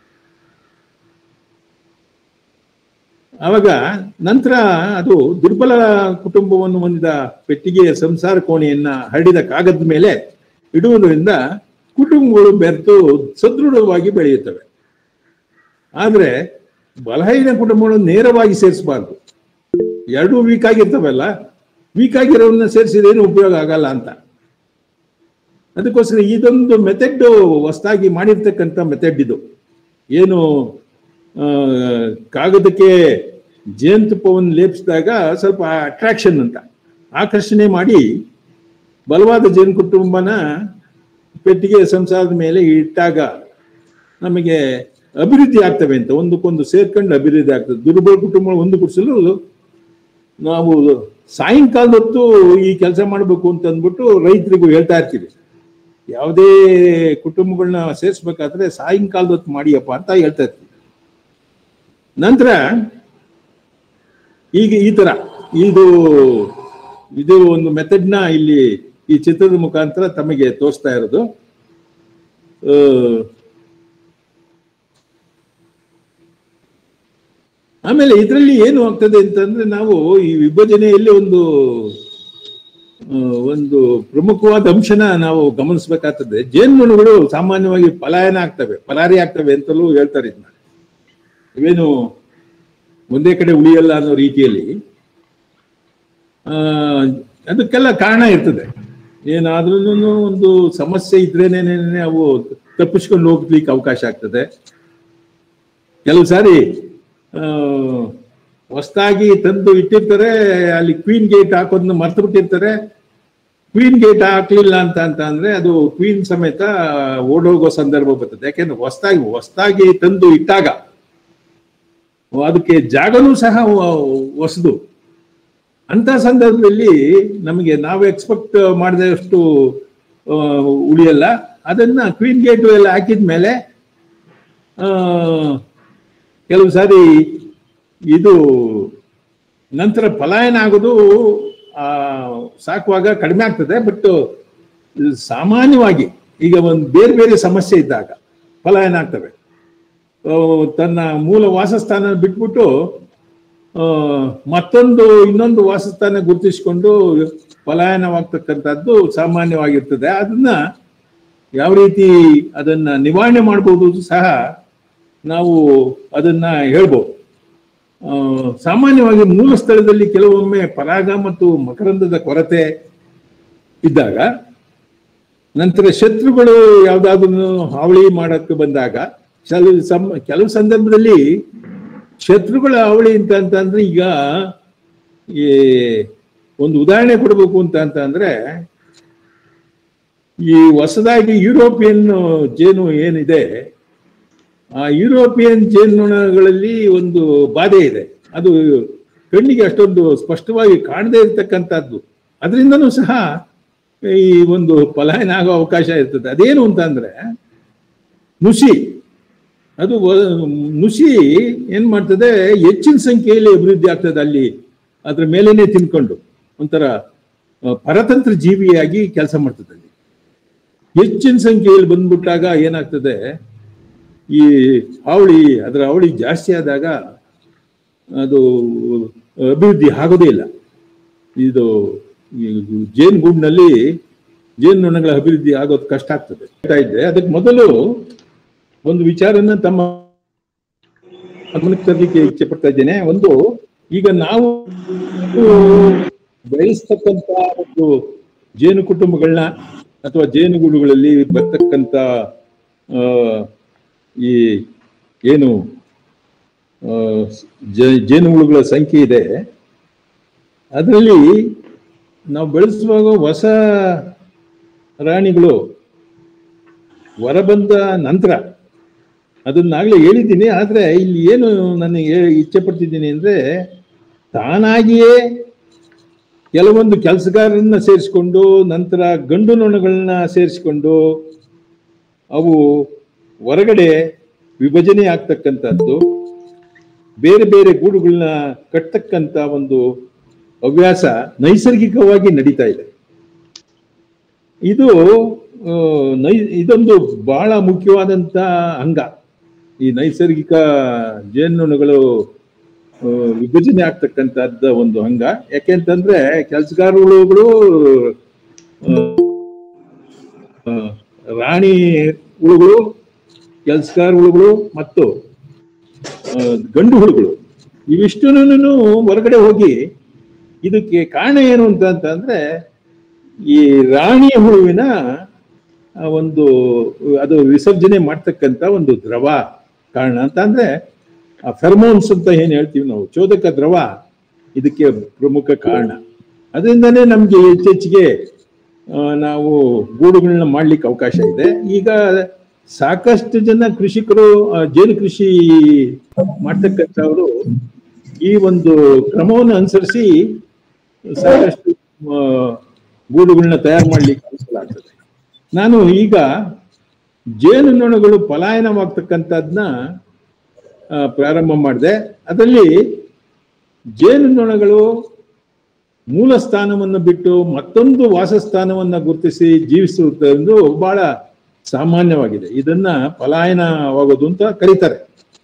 S2: ಆವಾಗ ನಂತರ ಅದು ದುರ್ಬಲ ಕುಟುಂಬವನ್ನು ಹೊಂದಿದ ಪೆಟ್ಟಿಗೆಯ ಸಂಸಾರ ಕೋಣೆಯನ್ನ ಹರಡಿದ ಕಾಗದ ಮೇಲೆ ಇಡುವುದರಿಂದ ಕುಟುಂಬಗಳು ಬೆರೆತು ಸದೃಢವಾಗಿ ಬೆಳೆಯುತ್ತವೆ ಆದ್ರೆ ಬಲಹೀನ ಕುಟುಂಬಗಳನ್ನು ನೇರವಾಗಿ ಸೇರಿಸಬಾರ್ದು ಎರಡೂ ವೀಕ್ ಆಗಿರ್ತವಲ್ಲ ವೀಕ್ ಆಗಿರೋನ್ನ ಸೇರಿಸಿದೇನು ಉಪಯೋಗ ಆಗಲ್ಲ ಅಂತ ಅದಕ್ಕೋಸ್ಕರ ಇದೊಂದು ಮೆಥಡ್ ಹೊಸದಾಗಿ ಮಾಡಿರ್ತಕ್ಕಂಥ ಮೆಥಡ್ ಇದು ಏನು ಆ, ಕಾಗದಕ್ಕೆ ಜೇನುತುಪ್ಪವನ್ನು ಲೇಪಿಸಿದಾಗ ಸ್ವಲ್ಪ ಅಟ್ರಾಕ್ಷನ್ ಅಂತ ಆಕರ್ಷಣೆ ಮಾಡಿ ಬಲವಾದ ಜೇನು ಕುಟುಂಬನ ಪೆಟ್ಟಿಗೆ ಸಂಸಾರದ ಮೇಲೆ ಇಟ್ಟಾಗ ನಮಗೆ ಅಭಿವೃದ್ಧಿ ಆಗ್ತವೆ ಅಂತ ಒಂದಕ್ಕೊಂದು ಸೇರ್ಕೊಂಡು ಅಭಿವೃದ್ಧಿ ಆಗ್ತದೆ ದುರ್ಬಲ ಕುಟುಂಬ ಒಂದು ಕುಡಿಸಲು ನಾವು ಸಾಯಂಕಾಲದ ಹೊತ್ತು ಈ ಕೆಲಸ ಮಾಡಬೇಕು ಅಂತ ಅಂದ್ಬಿಟ್ಟು ರೈತರಿಗೂ ಹೇಳ್ತಾ ಇರ್ತೀವಿ ಯಾವುದೇ ಕುಟುಂಬಗಳನ್ನ ಸೇರಿಸ್ಬೇಕಾದ್ರೆ ಸಾಯಂಕಾಲದ ಹೊತ್ತು ಮಾಡಿಯಪ್ಪ ಅಂತ ಹೇಳ್ತಾ ಇರ್ತೀವಿ ನಂತರ ಈಗ ಈ ತರ ಇದು ಇದು ಒಂದು ಮೆಥಡ್ನ ಇಲ್ಲಿ ಈ ಚಿತ್ರದ ಮುಖಾಂತರ ತಮಗೆ ತೋರಿಸ್ತಾ ಇರೋದು ಆ, ಆಮೇಲೆ ಇದರಲ್ಲಿ ಏನು ಆಗ್ತದೆ ಅಂತಂದ್ರೆ ನಾವು ಈ ವಿಭಜನೆಯಲ್ಲಿ ಒಂದು ಆ, ಒಂದು ಪ್ರಮುಖವಾದ ಅಂಶನ ನಾವು ಗಮನಿಸಬೇಕಾಗ್ತದೆ ಜೇನುನೊಣಗಳು ಸಾಮಾನ್ಯವಾಗಿ ಪಲಾಯನ ಆಗ್ತವೆ ಪಲಾರಿ ಆಗ್ತವೆ ಅಂತಲೂ ಹೇಳ್ತಾರೆ ಇದನ್ನ ಇವೇನು ಒಂದೇ ಕಡೆ ಉಳಿಯಲ್ಲ ಅನ್ನೋ ರೀತಿಯಲ್ಲಿ ಆ, ಅದಕ್ಕೆಲ್ಲ ಕಾರಣ ಇರ್ತದೆ ಏನಾದ್ರೂ ಒಂದು ಸಮಸ್ಯೆ ಇದ್ರೇನೇನೆ ಅವು ತಪ್ಪಿಸ್ಕೊಂಡು ಹೋಗ್ಲಿಕ್ಕೆ ಅವಕಾಶ ಆಗ್ತದೆ ಕೆಲವು ಸಾರಿ ಹೊಸದಾಗಿ ತಂದು ಇಟ್ಟಿರ್ತಾರೆ ಅಲ್ಲಿ ಕ್ವೀನ್ ಗೇಟ್ ಹಾಕೋದನ್ನ ಮರ್ತು ಬಿಟ್ಟಿರ್ತಾರೆ ಕ್ವೀನ್ ಗೇಟ್ ಹಾಕ್ಲಿಲ್ಲ ಅಂತ ಅಂತ ಅಂದ್ರೆ ಅದು ಕ್ವೀನ್ ಸಮೇತ ಓಡೋಗೋ ಸಂದರ್ಭ ಬರ್ತದೆ ಯಾಕೆಂದ್ರೆ ಹೊಸದಾಗಿ ಹೊಸದಾಗಿ ತಂದು ಇಟ್ಟಾಗ ಅದಕ್ಕೆ ಜಾಗನೂ ಸಹ ಹೊಸದು ಅಂತ ಸಂದರ್ಭದಲ್ಲಿ ನಮಗೆ ನಾವು ಎಕ್ಸ್ಪೆಕ್ಟ್ ಮಾಡಿದಷ್ಟು ಆ, ಉಳಿಯಲ್ಲ ಅದನ್ನ ಕ್ವೀನ್ ಗೇಟ್ ಎಲ್ಲ ಹಾಕಿದ ಮೇಲೆ ಕೆಲವು ಸಾರಿ ಇದು ನಂತರ ಪಲಾಯನ ಆಗೋದು ಆ, ಸಾಕುವಾಗ ಕಡಿಮೆ ಆಗ್ತದೆ ಬಟ್ ಸಾಮಾನ್ಯವಾಗಿ ಈಗ ಒಂದು ಬೇರೆ ಬೇರೆ ಸಮಸ್ಯೆ ಇದ್ದಾಗ ಪಲಾಯನ ಆಗ್ತವೆ ಆ, ತನ್ನ ಮೂಲ ವಾಸಸ್ಥಾನ ಬಿಟ್ಬಿಟ್ಟು ಆ, ಮತ್ತೊಂದು ಇನ್ನೊಂದು ವಾಸಸ್ಥಾನ ಗುರುತಿಸಿಕೊಂಡು ಪಲಾಯನವಾಗ್ತಕ್ಕಂಥದ್ದು ಸಾಮಾನ್ಯವಾಗಿರ್ತದೆ ಅದನ್ನ ಯಾವ ರೀತಿ ಅದನ್ನ ನಿವಾರಣೆ ಮಾಡಬಹುದು ಸಹ ನಾವು ಅದನ್ನ ಹೇಳ್ಬೋದು ಆ, ಸಾಮಾನ್ಯವಾಗಿ ಮೂಲ ಸ್ಥಳದಲ್ಲಿ ಕೆಲವೊಮ್ಮೆ ಪರಾಗ ಮತ್ತು ಮಕರಂದದ ಕೊರತೆ ಇದ್ದಾಗ ನಂತರ ಶತ್ರುಗಳು ಯಾವ್ದಾದ್ರು ಹಾವಳಿ ಮಾಡಕ್ಕೆ ಬಂದಾಗ ಕೆಲವು ಸಮ್ ಕೆಲವು ಸಂದರ್ಭದಲ್ಲಿ ಶತ್ರುಗಳ ಹಾವಳಿ ಅಂತ ಅಂತಂದ್ರೆ ಈಗ ಈ ಒಂದು ಉದಾಹರಣೆ ಕೊಡಬೇಕು ಅಂತ ಅಂತ ಅಂದ್ರೆ ಈ ಹೊಸದಾಗಿ ಯುರೋಪಿಯನ್ ಜೇನು ಏನಿದೆ ಆ ಯುರೋಪಿಯನ್ ಜೇನುನೊಣಗಳಲ್ಲಿ ಒಂದು ಬಾಧೆ ಇದೆ ಅದು ಕಣ್ಣಿಗೆ ಅಷ್ಟೊಂದು ಸ್ಪಷ್ಟವಾಗಿ ಕಾಣದೇ ಇರತಕ್ಕಂಥದ್ದು ಅದರಿಂದನೂ ಸಹ ಈ ಒಂದು ಪಲಾಯನ ಆಗೋ ಅವಕಾಶ ಇರ್ತದೆ ಅದೇನು ಅಂತ ಅಂದ್ರೆ ನುಸಿ ಅದು ವ- ನುಸಿ ಏನ್ ಮಾಡ್ತದೆ ಹೆಚ್ಚಿನ ಸಂಖ್ಯೆಯಲ್ಲಿ ಅಭಿವೃದ್ಧಿ ಆಗ್ತದೆ ಅಲ್ಲಿ ಅದ್ರ ಮೇಲೇನೆ ತಿನ್ಕೊಂಡು ಒಂಥರ ಆ, ಪರತಂತ್ರ ಜೀವಿಯಾಗಿ ಕೆಲಸ ಮಾಡ್ತದೆ ಅಲ್ಲಿ ಹೆಚ್ಚಿನ ಸಂಖ್ಯೆಯಲ್ಲಿ ಬಂದ್ಬಿಟ್ಟಾಗ ಏನಾಗ್ತದೆ ಈ ಹಾವಳಿ ಅದರ ಹಾವಳಿ ಜಾಸ್ತಿ ಆದಾಗ ಅದು ಅಭಿವೃದ್ಧಿ ಆಗೋದೇ ಇಲ್ಲ ಇದು ಈ ಜೇನುಗೂಡಿನಲ್ಲಿ ಜೇನುನೊಣಗಳ ಅಭಿವೃದ್ಧಿ ಆಗೋದು ಕಷ್ಟ ಆಗ್ತದೆ ಹೇಳ್ತಾ ಇದ್ದೆ ಅದಕ್ಕೆ ಮೊದಲು ಒಂದು ವಿಚಾರನ ತಮ್ಮ ಗಮನಕ್ಕೆ ತರಲಿಕ್ಕೆ ಇಚ್ಛೆ ಪಡ್ತಾ ಇದ್ದೇನೆ ಒಂದು ಈಗ ನಾವು ಬೆಳೆಸ್ತಕ್ಕಂತ ಒಂದು ಜೇನು ಕುಟುಂಬಗಳನ್ನ ಅಥವಾ ಜೇನುಗೂಡುಗಳಲ್ಲಿ ಬರ್ತಕ್ಕಂತ ಆ, ಈ ಏನು ಆ, ಜ- ಜೇನುಹುಳುಗಳ ಸಂಖ್ಯೆ ಇದೆ ಅದರಲ್ಲಿ ನಾವು ಬೆಳೆಸುವಾಗ ಹೊಸ ರಾಣಿಗಳು ಹೊರಬಂದ ನಂತರ ಅದನ್ನಾಗಲೇ ಹೇಳಿದ್ದೀನಿ ಆದರೆ ಇಲ್ಲಿ ಏನು ನನಗೆ ಹೇ- ಇಚ್ಛೆ ಪಡ್ತಿದ್ದೀನಿ ಅಂದರೆ ತಾನಾಗಿಯೇ ಕೆಲವೊಂದು ಕೆಲಸಗಾರರನ್ನ ಸೇರಿಸ್ಕೊಂಡು ನಂತರ ಗಂಡು ನೊಣಗಳನ್ನ ಸೇರಿಸ್ಕೊಂಡು ಅವು ಹೊರಗಡೆ ವಿಭಜನೆ ಆಗ್ತಕ್ಕಂಥದ್ದು ಬೇರೆ ಬೇರೆ ಗೂಡುಗಳನ್ನ ಕಟ್ಟತಕ್ಕಂಥ ಒಂದು ಹವ್ಯಾಸ ನೈಸರ್ಗಿಕವಾಗಿ ನಡೀತಾ ಇದೆ ಇದು ಆ, ನೈ ಇದೊಂದು ಬಹಳ ಮುಖ್ಯವಾದಂತ ಅಂಗ ಈ ನೈಸರ್ಗಿಕ ಜೇನುನೊಣಗಳು ಆ, ವಿಭಜನೆ ಆಗ್ತಕ್ಕಂಥದ್ದ ಒಂದು ಅಂಗ ಯಾಕೆಂತಂದ್ರೆ ಕೆಲಸಗಾರಗಳು ರಾಣಿ ಹುಳುಗಳು ಕೆಲಸಗಾರ ಹುಳುಗಳು ಮತ್ತು ಆ, ಗಂಡು ಹುಳುಗಳು ಇವಿಷ್ಟುನು ಹೊರಗಡೆ ಹೋಗಿ ಇದಕ್ಕೆ ಕಾರಣ ಏನು ಅಂತ ಅಂತಂದ್ರೆ ಈ ರಾಣಿಯ ಹುಳುವಿನ ಆ ಒಂದು ಅದು ವಿಸರ್ಜನೆ ಮಾಡ್ತಕ್ಕಂಥ ಒಂದು ದ್ರವ ಕಾರಣ ಅಂತ ಅಂದ್ರೆ ಆ ಫೆರ್ಮೋನ್ಸ್ ಅಂತ ಏನ್ ಹೇಳ್ತೀವಿ ನಾವು ಚೋದಕ ದ್ರವ ಇದಕ್ಕೆ ಪ್ರಮುಖ ಕಾರಣ ಅದರಿಂದನೇ ನಮ್ಗೆ ಹೆಚ್ಚೆಚ್ಚಿಗೆ ಆ, ನಾವು ಗೂಡುಗಳನ್ನ ಮಾಡ್ಲಿಕ್ಕೆ ಅವಕಾಶ ಇದೆ ಈಗ ಸಾಕಷ್ಟು ಜನ ಕೃಷಿಕರು ಆ, ಜೇನು ಕೃಷಿ ಮಾಡ್ತಕ್ಕಂಥವ್ರು ಈ ಒಂದು ಕ್ರಮವನ್ನು ಅನುಸರಿಸಿ ಸಾಕಷ್ಟು ಆ, ಗೂಡುಗಳನ್ನ ತಯಾರು ಮಾಡ್ಲಿಕ್ಕೆ ಅನುಕೂಲ ಆಗ್ತದೆ ನಾನು ಈಗ ಜೇನುನೊಣಗಳು ಪಲಾಯನವಾಗ್ತಕ್ಕಂಥದ್ನ ಆ, ಪ್ರಾರಂಭ ಮಾಡಿದೆ ಅದರಲ್ಲಿ ಜೇನುನೊಣಗಳು ಮೂಲ ಸ್ಥಾನವನ್ನು ಬಿಟ್ಟು ಮತ್ತೊಂದು ವಾಸಸ್ಥಾನವನ್ನ ಗುರುತಿಸಿ ಜೀವಿಸುವುದು ಬಹಳ ಸಾಮಾನ್ಯವಾಗಿದೆ ಇದನ್ನ ಪಲಾಯನವಾಗೋದು ಅಂತ ಕರೀತಾರೆ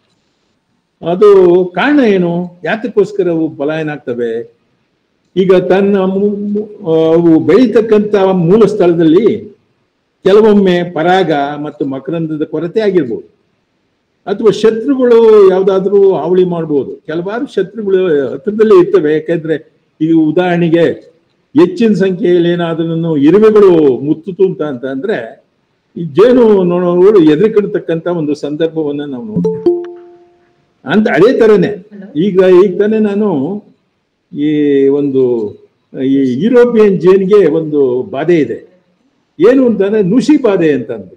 S2: ಅದು ಕಾರಣ ಏನು ಯಾತಕ್ಕೋಸ್ಕರ ಅವು ಪಲಾಯನ ಆಗ್ತವೆ ಈಗ ತನ್ನ ಮು- ಮು- ಅವು ಬೆಳೀತಕ್ಕಂಥ ಮೂಲ ಸ್ಥಳದಲ್ಲಿ ಕೆಲವೊಮ್ಮೆ ಪರಾಗ ಮತ್ತು ಮಕರಂದದ ಕೊರತೆ ಆಗಿರ್ಬೋದು ಅಥವಾ ಶತ್ರುಗಳು ಯಾವ್ದಾದ್ರೂ ಹಾವಳಿ ಮಾಡ್ಬೋದು ಕೆಲವಾರು ಶತ್ರುಗಳು ಹತ್ರದಲ್ಲೇ ಇರ್ತವೆ ಯಾಕಂದ್ರೆ ಈಗ ಉದಾಹರಣೆಗೆ ಹೆಚ್ಚಿನ ಸಂಖ್ಯೆಯಲ್ಲಿ ಏನಾದ್ರೂ ಇರುವೆಗಳು ಮುತ್ತಿತು ಅಂತ ಅಂತ ಅಂದ್ರೆ ಈ ಜೇನು ನೊಣಗಳು ಎದುರುಕಡ್ತಕ್ಕಂತ ಒಂದು ಸಂದರ್ಭವನ್ನ ನಾವು ನೋಡ್ತೀವಿ ಅಂತ ಅದೇ ತರನೇ ಈಗ ಈಗ ತಾನೇ ನಾನು ಈ ಒಂದು ಈ ಯುರೋಪಿಯನ್ ಜೇನ್ಗೆ ಒಂದು ಬಾಧೆ ಇದೆ ಏನು ಅಂತಂದ್ರೆ ನುಸಿ ಬಾಧೆ ಅಂತ ಅಂದ್ಬಿಟ್ಟು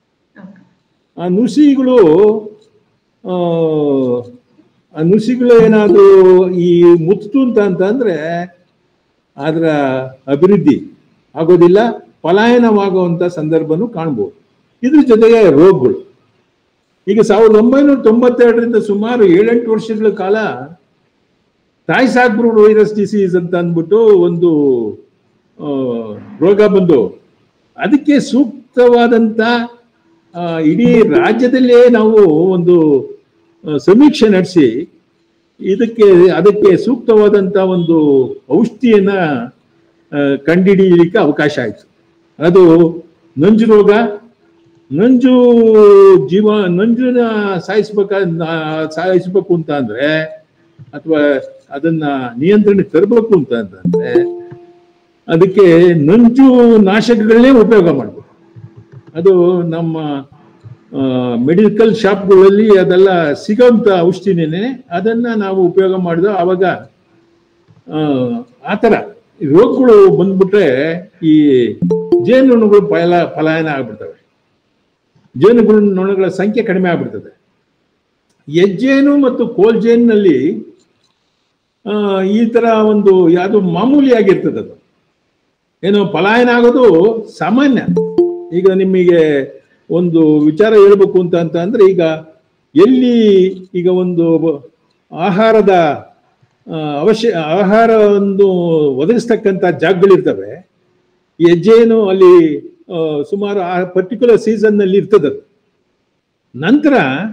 S2: ಆ ನುಸಿಗಳು ಆ, ಆ ನುಸಿಗಳು ಏನಾದ್ರು ಈ ಮುತ್ತು ಅಂತ ಅಂತಂದ್ರೆ ಅದರ ಅಭಿವೃದ್ಧಿ ಆಗೋದಿಲ್ಲ ಪಲಾಯನವಾಗುವಂತ ಸಂದರ್ಭನೂ ಕಾಣ್ಬೋದು ಇದ್ರ ಜೊತೆಗೆ ರೋಗಗಳು ಈಗ ಸಾವಿರದ ಒಂಬೈನೂರ ತೊಂಬತ್ತೆರಡರಿಂದ ಸುಮಾರು ಏಳೆಂಟು ವರ್ಷಗಳ ಕಾಲ ತಾಯಿ ಸಾಕ್ಬ್ರೂಡ್ ವೈರಸ್ ಡಿಸೀಸ್ ಅಂತ ಅಂದ್ಬಿಟ್ಟು ಒಂದು ಆ, ರೋಗ ಬಂದು ಅದಕ್ಕೆ ಸೂಕ್ತವಾದಂತ ಆ, ಇಡೀ ರಾಜ್ಯದಲ್ಲೇ ನಾವು ಒಂದು ಆ, ಸಮೀಕ್ಷೆ ನಡೆಸಿ ಇದಕ್ಕೆ ಅದಕ್ಕೆ ಸೂಕ್ತವಾದಂತ ಒಂದು ಔಷಧಿಯನ್ನ ಆ, ಕಂಡುಹಿಡಿಯಲಿಕ್ಕೆ ಅವಕಾಶ ಆಯಿತು ಅದು ನಂಜು ರೋಗ ನಂಜು ಜೀವ ನಂಜುನ ಸಾಯಿಸ್ಬೇಕ ಸಾಯಿಸ್ಬೇಕು ಅಂತ ಅಂದ್ರೆ ಅಥವಾ ಅದನ್ನ ನಿಯಂತ್ರಣಕ್ಕೆ ತರಬೇಕು ಅಂತ ಅಂತಂದ್ರೆ ಅದಕ್ಕೆ ನಂಜು ನಾಶಕಗಳನ್ನೇ ಉಪಯೋಗ ಮಾಡಬೇಕು ಅದು ನಮ್ಮ ಮೆಡಿಕಲ್ ಶಾಪ್ಗಳಲ್ಲಿ ಅದೆಲ್ಲ ಸಿಗೋಂಥ ಔಷಧಿನೇ ಅದನ್ನ ನಾವು ಉಪಯೋಗ ಮಾಡಿದ ಆವಾಗ ಆ, ಆ ಥರ ಈ ರೋಗಗಳು ಬಂದ್ಬಿಟ್ರೆ ಈ ಜೇನುನೊಣಗಳು ಪಲ ಪಲಾಯನ ಆಗ್ಬಿಡ್ತವೆ ಜೇನುಗಳು ನೊಣಗಳ ಸಂಖ್ಯೆ ಕಡಿಮೆ ಆಗ್ಬಿಡ್ತದೆ ಹೆಜ್ಜೇನು ಮತ್ತು ಕೋಲ್ಜೇನ್ನಲ್ಲಿ ಆ, ಈ ತರ ಒಂದು ಯಾವುದು ಮಾಮೂಲಿ ಆಗಿರ್ತದೆ ಅದು ಏನು ಪಲಾಯನ ಆಗೋದು ಸಾಮಾನ್ಯ ಈಗ ನಿಮಗೆ ಒಂದು ವಿಚಾರ ಹೇಳ್ಬೇಕು ಅಂತ ಅಂತ ಅಂದ್ರೆ ಈಗ ಎಲ್ಲಿ ಈಗ ಒಂದು ಆಹಾರದ ಆ, ಅವಶ್ಯ ಆಹಾರ ಒಂದು ಒದಗಿಸ್ತಕ್ಕಂಥ ಜಾಗಗಳಿರ್ತವೆ ಈ ಹೆಜ್ಜೆಯನ್ನು ಅಲ್ಲಿ ಆ, ಸುಮಾರು ಆ ಪರ್ಟಿಕ್ಯುಲರ್ ಸೀಸನ್ನಲ್ಲಿ ಇರ್ತದೆ ಅದು ನಂತರ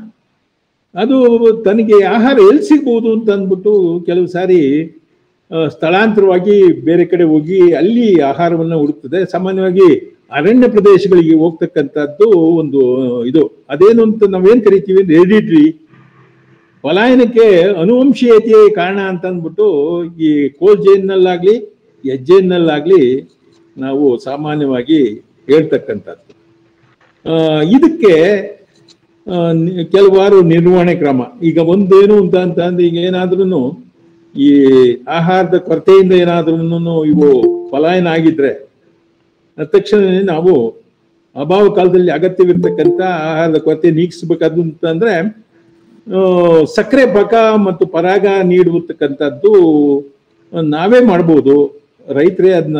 S2: ಅದು ತನಗೆ ಆಹಾರ ಎಲ್ಲಿ ಸಿಗ್ಬೋದು ಅಂತ ಅಂದ್ಬಿಟ್ಟು ಕೆಲವು ಸಾರಿ ಆ, ಸ್ಥಳಾಂತರವಾಗಿ ಬೇರೆ ಕಡೆ ಹೋಗಿ ಅಲ್ಲಿ ಆಹಾರವನ್ನು ಹುಡುಕ್ತದೆ ಸಾಮಾನ್ಯವಾಗಿ ಅರಣ್ಯ ಪ್ರದೇಶಗಳಿಗೆ ಹೋಗ್ತಕ್ಕಂಥದ್ದು ಒಂದು ಇದು ಅದೇನು ಅಂತ ನಾವೇನ್ ಕರಿತೀವಿ ರೆಡಿಟ್ರಿ ಪಲಾಯನಕ್ಕೆ ಅನುವಂಶೀಯತೆಯೇ ಕಾರಣ ಅಂತ ಅಂದ್ಬಿಟ್ಟು ಈ ಕೋಲ್ ಜೇನ್ನಲ್ಲಾಗ್ಲಿ ಹೆಜ್ಜೆನ್ನಲ್ಲಾಗ್ಲಿ ನಾವು ಸಾಮಾನ್ಯವಾಗಿ ಹೇಳ್ತಕ್ಕಂಥದ್ದು ಆ, ಇದಕ್ಕೆ ಆ, ನಿ- ಕೆಲವಾರು ನಿರ್ವಹಣೆ ಕ್ರಮ ಈಗ ಒಂದೇನು ಅಂತ ಅಂತ ಅಂದ್ರೆ ಈಗ ಏನಾದ್ರೂ ಈ ಆಹಾರದ ಕೊರತೆಯಿಂದ ಏನಾದ್ರೂ ಇವು ಪಲಾಯನ ಆಗಿದ್ರೆ ಅದ ತಕ್ಷಣನೇ ನಾವು ಅಭಾವ ಕಾಲದಲ್ಲಿ ಅಗತ್ಯವಿರ್ತಕ್ಕಂಥ ಆಹಾರದ ಕೊರತೆ ನೀಗಿಸ್ಬೇಕಾದ್ದು ಅಂತಂದ್ರೆ ಆ, ಸಕ್ಕರೆ ಪಾಕ ಮತ್ತು ಪರಾಗ ನೀಡುವತಕ್ಕಂಥದ್ದು ನಾವೇ ಮಾಡ್ಬೋದು ರೈತರೇ ಅದನ್ನ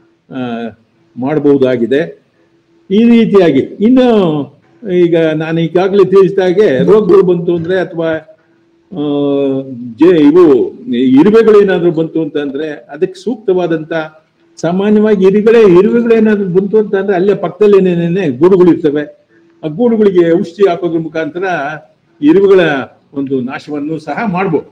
S2: ಮಾಡಬಹುದಾಗಿದೆ ಈ ರೀತಿಯಾಗಿ ಇನ್ನು ಈಗ ನಾನು ಈಗಾಗಲೇ ತಿಳಿಸಿದಾಗೆ ರೋಗಗಳು ಬಂತು ಅಂದ್ರೆ ಅಥವಾ ಆ, ಜೆ ಇವು ಇರುವೆಗಳು ಏನಾದ್ರು ಬಂತು ಅಂತಂದ್ರೆ ಅದಕ್ಕೆ ಸೂಕ್ತವಾದಂತ ಸಾಮಾನ್ಯವಾಗಿ ಇರುಗಳೇ ಇರುವೆಗಳೇನಾದ್ರು ಬಂತು ಅಂತ ಅಂದ್ರೆ ಅಲ್ಲೇ ಪಕ್ಕದಲ್ಲೇನೇನೆ ಗೂಡುಗಳು ಇರ್ತವೆ ಆ ಗೂಡುಗಳಿಗೆ ಔಷಧಿ ಹಾಕೋದ್ರ ಮುಖಾಂತರ ಇರುವೆಗಳ ಒಂದು ನಾಶವನ್ನು ಸಹ ಮಾಡ್ಬೋದು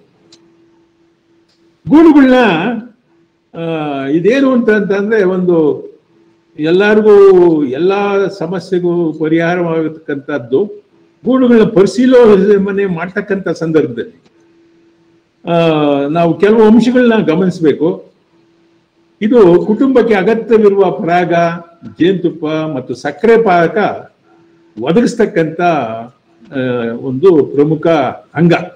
S2: ಗೂಡುಗಳನ್ನ ಆ, ಇದೇನು ಅಂತ ಅಂತಂದ್ರೆ ಒಂದು ಎಲ್ಲರಿಗೂ ಎಲ್ಲಾ ಸಮಸ್ಯೆಗೂ ಪರಿಹಾರವಾಗತಕ್ಕಂಥದ್ದು ಗೂಡುಗಳನ್ನ ಪರಿಶೀಲನೆ ಮಾಡ್ತಕ್ಕಂಥ ಸಂದರ್ಭದಲ್ಲಿ ಆ, ನಾವು ಕೆಲವು ಅಂಶಗಳನ್ನ ಗಮನಿಸಬೇಕು ಇದು ಕುಟುಂಬಕ್ಕೆ ಅಗತ್ಯವಿರುವ ಪರಾಗ ಜೇನುತುಪ್ಪ ಮತ್ತು ಸಕ್ಕರೆ ಪಾಕ ಒದಗಿಸ್ತಕ್ಕಂಥ ಆ, ಒಂದು ಪ್ರಮುಖ ಅಂಗ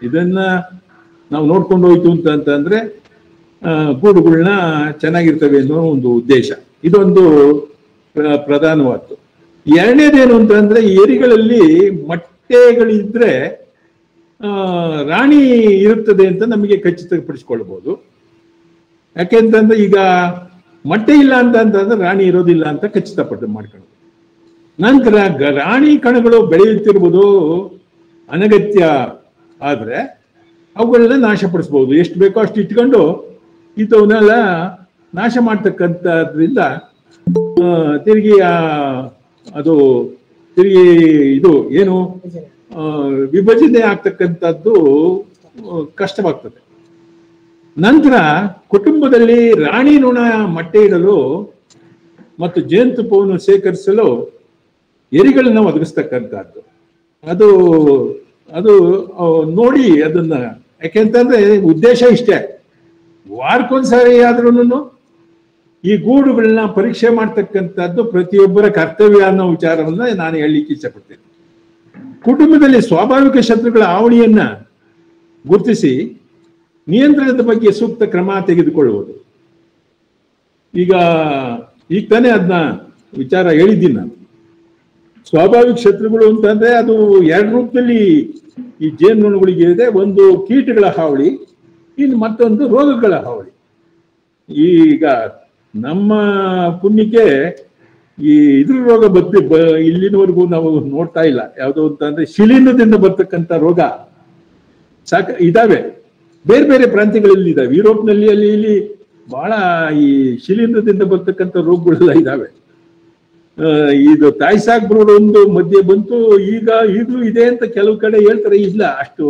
S2: ಇದನ್ನ ನಾವು ನೋಡ್ಕೊಂಡು ಹೋಯ್ತು ಅಂತ ಅಂತಂದ್ರೆ ಆ, ಗೂಡುಗಳನ್ನ ಚೆನ್ನಾಗಿರ್ತವೆ ಅನ್ನೋ ಒಂದು ಉದ್ದೇಶ ಇದೊಂದು ಪ್ರ- ಪ್ರಧಾನವಾದ್ದು ಎರಡನೇದೇನು ಅಂತಂದ್ರೆ ಏರಿಗಳಲ್ಲಿ ಮೊಟ್ಟೆಗಳಿದ್ರೆ ಆ, ರಾಣಿ ಇರುತ್ತದೆ ಅಂತ ನಮಗೆ ಖಚಿತಪಡಿಸ್ಕೊಳ್ಬಹುದು ಯಾಕೆಂತಂದ್ರೆ ಈಗ ಮೊಟ್ಟೆ ಇಲ್ಲ ಅಂತ ಅಂತಂದ್ರೆ ರಾಣಿ ಇರೋದಿಲ್ಲ ಅಂತ ಖಚಿತಪಟ್ಟು ಮಾಡ್ಕೊಳ್ಳೋದು ನಂತರ ಗ- ರಾಣಿ ಕಣಗಳು ಬೆಳೆಯುತ್ತಿರುವುದು ಅನಗತ್ಯ ಆದ್ರೆ ಅವುಗಳನ್ನ ನಾಶಪಡಿಸ್ಬೋದು ಎಷ್ಟು ಬೇಕೋ ಅಷ್ಟು ಇಟ್ಕೊಂಡು ಇಂಥವನ್ನೆಲ್ಲ ನಾಶ ಮಾಡ್ತಕ್ಕಂಥದ್ರಿಂದ ಆ, ತಿರುಗಿ ಆ, ಅದು ತಿರುಗಿ ಇದು ಏನು ಆ, ವಿಭಜನೆ ಆಗ್ತಕ್ಕಂಥದ್ದು ಆ, ಕಷ್ಟವಾಗ್ತದೆ ನಂತರ ಕುಟುಂಬದಲ್ಲಿ ರಾಣಿ ನುಣ ಮೊಟ್ಟೆ ಇಡಲು ಮತ್ತು ಜೇನುತುಪ್ಪವನ್ನು ಶೇಖರಿಸಲು ಎರಿಗಳನ್ನ ಒದಗಿಸ್ತಕ್ಕಂಥದ್ದು ಅದು ಅದು ಆ, ನೋಡಿ ಅದನ್ನ ಯಾಕೆಂತಂದ್ರೆ ಉದ್ದೇಶ ಇಷ್ಟೇ ವಾರಕ್ಕೊಂದ್ಸರಿ ಆದ್ರೂನು ಈ ಗೂಡುಗಳನ್ನ ಪರೀಕ್ಷೆ ಮಾಡ್ತಕ್ಕಂಥದ್ದು ಪ್ರತಿಯೊಬ್ಬರ ಕರ್ತವ್ಯ ಅನ್ನೋ ವಿಚಾರವನ್ನ ನಾನು ಹೇಳಲಿಕ್ಕೆ ಇಷ್ಟಪಡ್ತೇನೆ ಕುಟುಂಬದಲ್ಲಿ ಸ್ವಾಭಾವಿಕ ಶತ್ರುಗಳ ಆವಳಿಯನ್ನ ಗುರುತಿಸಿ ನಿಯಂತ್ರಣದ ಬಗ್ಗೆ ಸೂಕ್ತ ಕ್ರಮ ತೆಗೆದುಕೊಳ್ಳುವುದು ಈಗ ಈಗ ತಾನೇ ಅದನ್ನ ವಿಚಾರ ಹೇಳಿದ್ದೀನಿ ನಾನು ಸ್ವಾಭಾವಿಕ ಶತ್ರುಗಳು ಅಂತಂದ್ರೆ ಅದು ಎರಡು ರೂಪದಲ್ಲಿ ಈ ಜೇನುನೊಣಗಳಿಗೆ ಇದೆ ಒಂದು ಕೀಟಗಳ ಹಾವಳಿ ಇನ್ನು ಮತ್ತೊಂದು ರೋಗಗಳ ಹಾವಳಿ ಈಗ ನಮ್ಮ ಪುಣ್ಯಕ್ಕೆ ಈ ಇದ್ರ ರೋಗ ಬದ್ದು ಬ ಇಲ್ಲಿನವರೆಗೂ ನಾವು ನೋಡ್ತಾ ಇಲ್ಲ ಯಾವುದು ಅಂತಂದ್ರೆ ಶಿಲೀಂಧ್ರದಿಂದ ಬರ್ತಕ್ಕಂಥ ರೋಗ ಸಾಕ ಇದಾವೆ ಬೇರೆ ಬೇರೆ ಪ್ರಾಂತ್ಯಗಳಲ್ಲಿ ಇದಾವೆ ಯುರೋಪ್ನಲ್ಲಿ ಅಲ್ಲಿ ಇಲ್ಲಿ ಬಹಳ ಈ ಶಿಲೀಂಧ್ರದಿಂದ ಬರ್ತಕ್ಕಂಥ ರೋಗಗಳೆಲ್ಲ ಇದಾವೆ ಆ, ಇದು ತಾಯಿ ಸಾಕ್ ಬ್ರೂಡ್ ಒಂದು ಮಧ್ಯೆ ಬಂತು ಈಗ ಈಗಲೂ ಇದೆ ಅಂತ ಕೆಲವು ಕಡೆ ಹೇಳ್ತಾರೆ ಇಲ್ಲ ಅಷ್ಟು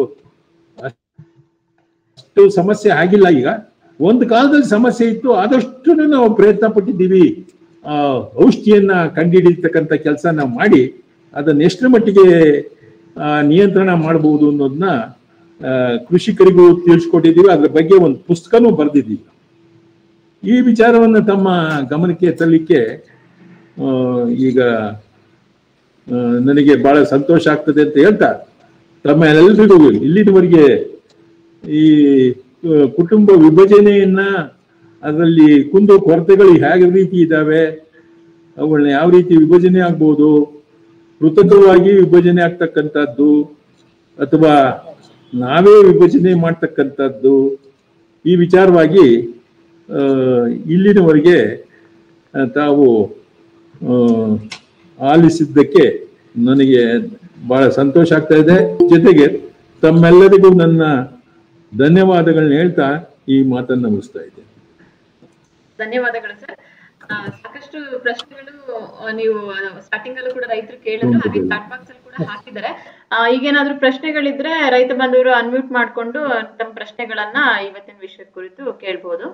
S2: ಅಷ್ಟು ಸಮಸ್ಯೆ ಆಗಿಲ್ಲ ಈಗ ಒಂದು ಕಾಲದಲ್ಲಿ ಸಮಸ್ಯೆ ಇತ್ತು ಆದಷ್ಟು ನಾವು ಪ್ರಯತ್ನ ಪಟ್ಟಿದ್ದೀವಿ ಆ ಔಷಧಿಯನ್ನ ಕಂಡುಹಿಡಿತಕ್ಕಂಥ ಕೆಲಸ ನಾವು ಮಾಡಿ ಅದನ್ನ ಎಷ್ಟರ ಮಟ್ಟಿಗೆ ಆ, ನಿಯಂತ್ರಣ ಮಾಡಬಹುದು ಅನ್ನೋದನ್ನ ಆ, ಕೃಷಿಕರಿಗೂ ತಿಳಿಸ್ಕೊಟ್ಟಿದ್ದೀವಿ ಅದ್ರ ಬಗ್ಗೆ ಒಂದು ಪುಸ್ತಕನೂ ಬರೆದಿದ್ದೀವಿ ಈ ವಿಚಾರವನ್ನು ತಮ್ಮ ಗಮನಕ್ಕೆ ತರಲಿಕ್ಕೆ ಆ, ಈಗ ಆ, ನನಗೆ ಬಹಳ ಸಂತೋಷ ಆಗ್ತದೆ ಅಂತ ಹೇಳ್ತಾ ತಮ್ಮ ಎಲ್ಲರಿಗೂ ಇಲ್ಲಿನವರೆಗೆ ಈ ಆ, ಕುಟುಂಬ ವಿಭಜನೆಯನ್ನ ಅದರಲ್ಲಿ ಕುಂದು ಕೊರತೆಗಳು ಹೇಗೆ ರೀತಿ ಇದ್ದಾವೆ ಅವುಗಳನ್ನ ಯಾವ ರೀತಿ ವಿಭಜನೆ ಆಗ್ಬೋದು ಕೃತಕವಾಗಿ ವಿಭಜನೆ ಆಗ್ತಕ್ಕಂಥದ್ದು ಅಥವಾ ನಾವೇ ವಿಭಜನೆ ಮಾಡ್ತಕ್ಕಂಥದ್ದು ಈ ವಿಚಾರವಾಗಿ ಆ, ಇಲ್ಲಿನವರೆಗೆ ಆ, ತಾವು ಆ, ಆಲಿಸಿದ್ದಕ್ಕೆ ನನಗೆ ಬಹಳ ಸಂತೋಷ ಆಗ್ತಾ ಇದೆ ಜೊತೆಗೆ ತಮ್ಮೆಲ್ಲರಿಗೂ ನನ್ನ ಧನ್ಯವಾದಗಳನ್ನ ಹೇಳ್ತಾ ಈ ಮಾತನ್ನ ಮುಗಿಸ್ತಾ ಇದ್ದೇನೆ
S1: ಧನ್ಯವಾದಗಳು ಸರ್ ಆ, ಸಾಕಷ್ಟು ಪ್ರಶ್ನೆಗಳು ಆ, ನೀವು ಸ್ಟಾರ್ಟಿಂಗ್ ಅಲ್ಲೂ ಕೂಡ ರೈತರು ಕೇಳಿದ್ರು ಹಾಗೆ ಚಾಟ್ ಬಾಕ್ಸ್ ಅಲ್ಲಿ ಕೂಡ ಹಾಕಿದ್ದಾರೆ ಆ, ಈಗೇನಾದ್ರೂ ಪ್ರಶ್ನೆಗಳಿದ್ರೆ ರೈತ ಬಂಧುವರು ಅನ್ಮ್ಯೂಟ್ ಮಾಡ್ಕೊಂಡು ತಮ್ಮ ಪ್ರಶ್ನೆಗಳನ್ನ ಇವತ್ತಿನ ವಿಷಯದ ಕುರಿತು ಕೇಳ್ಬೋದು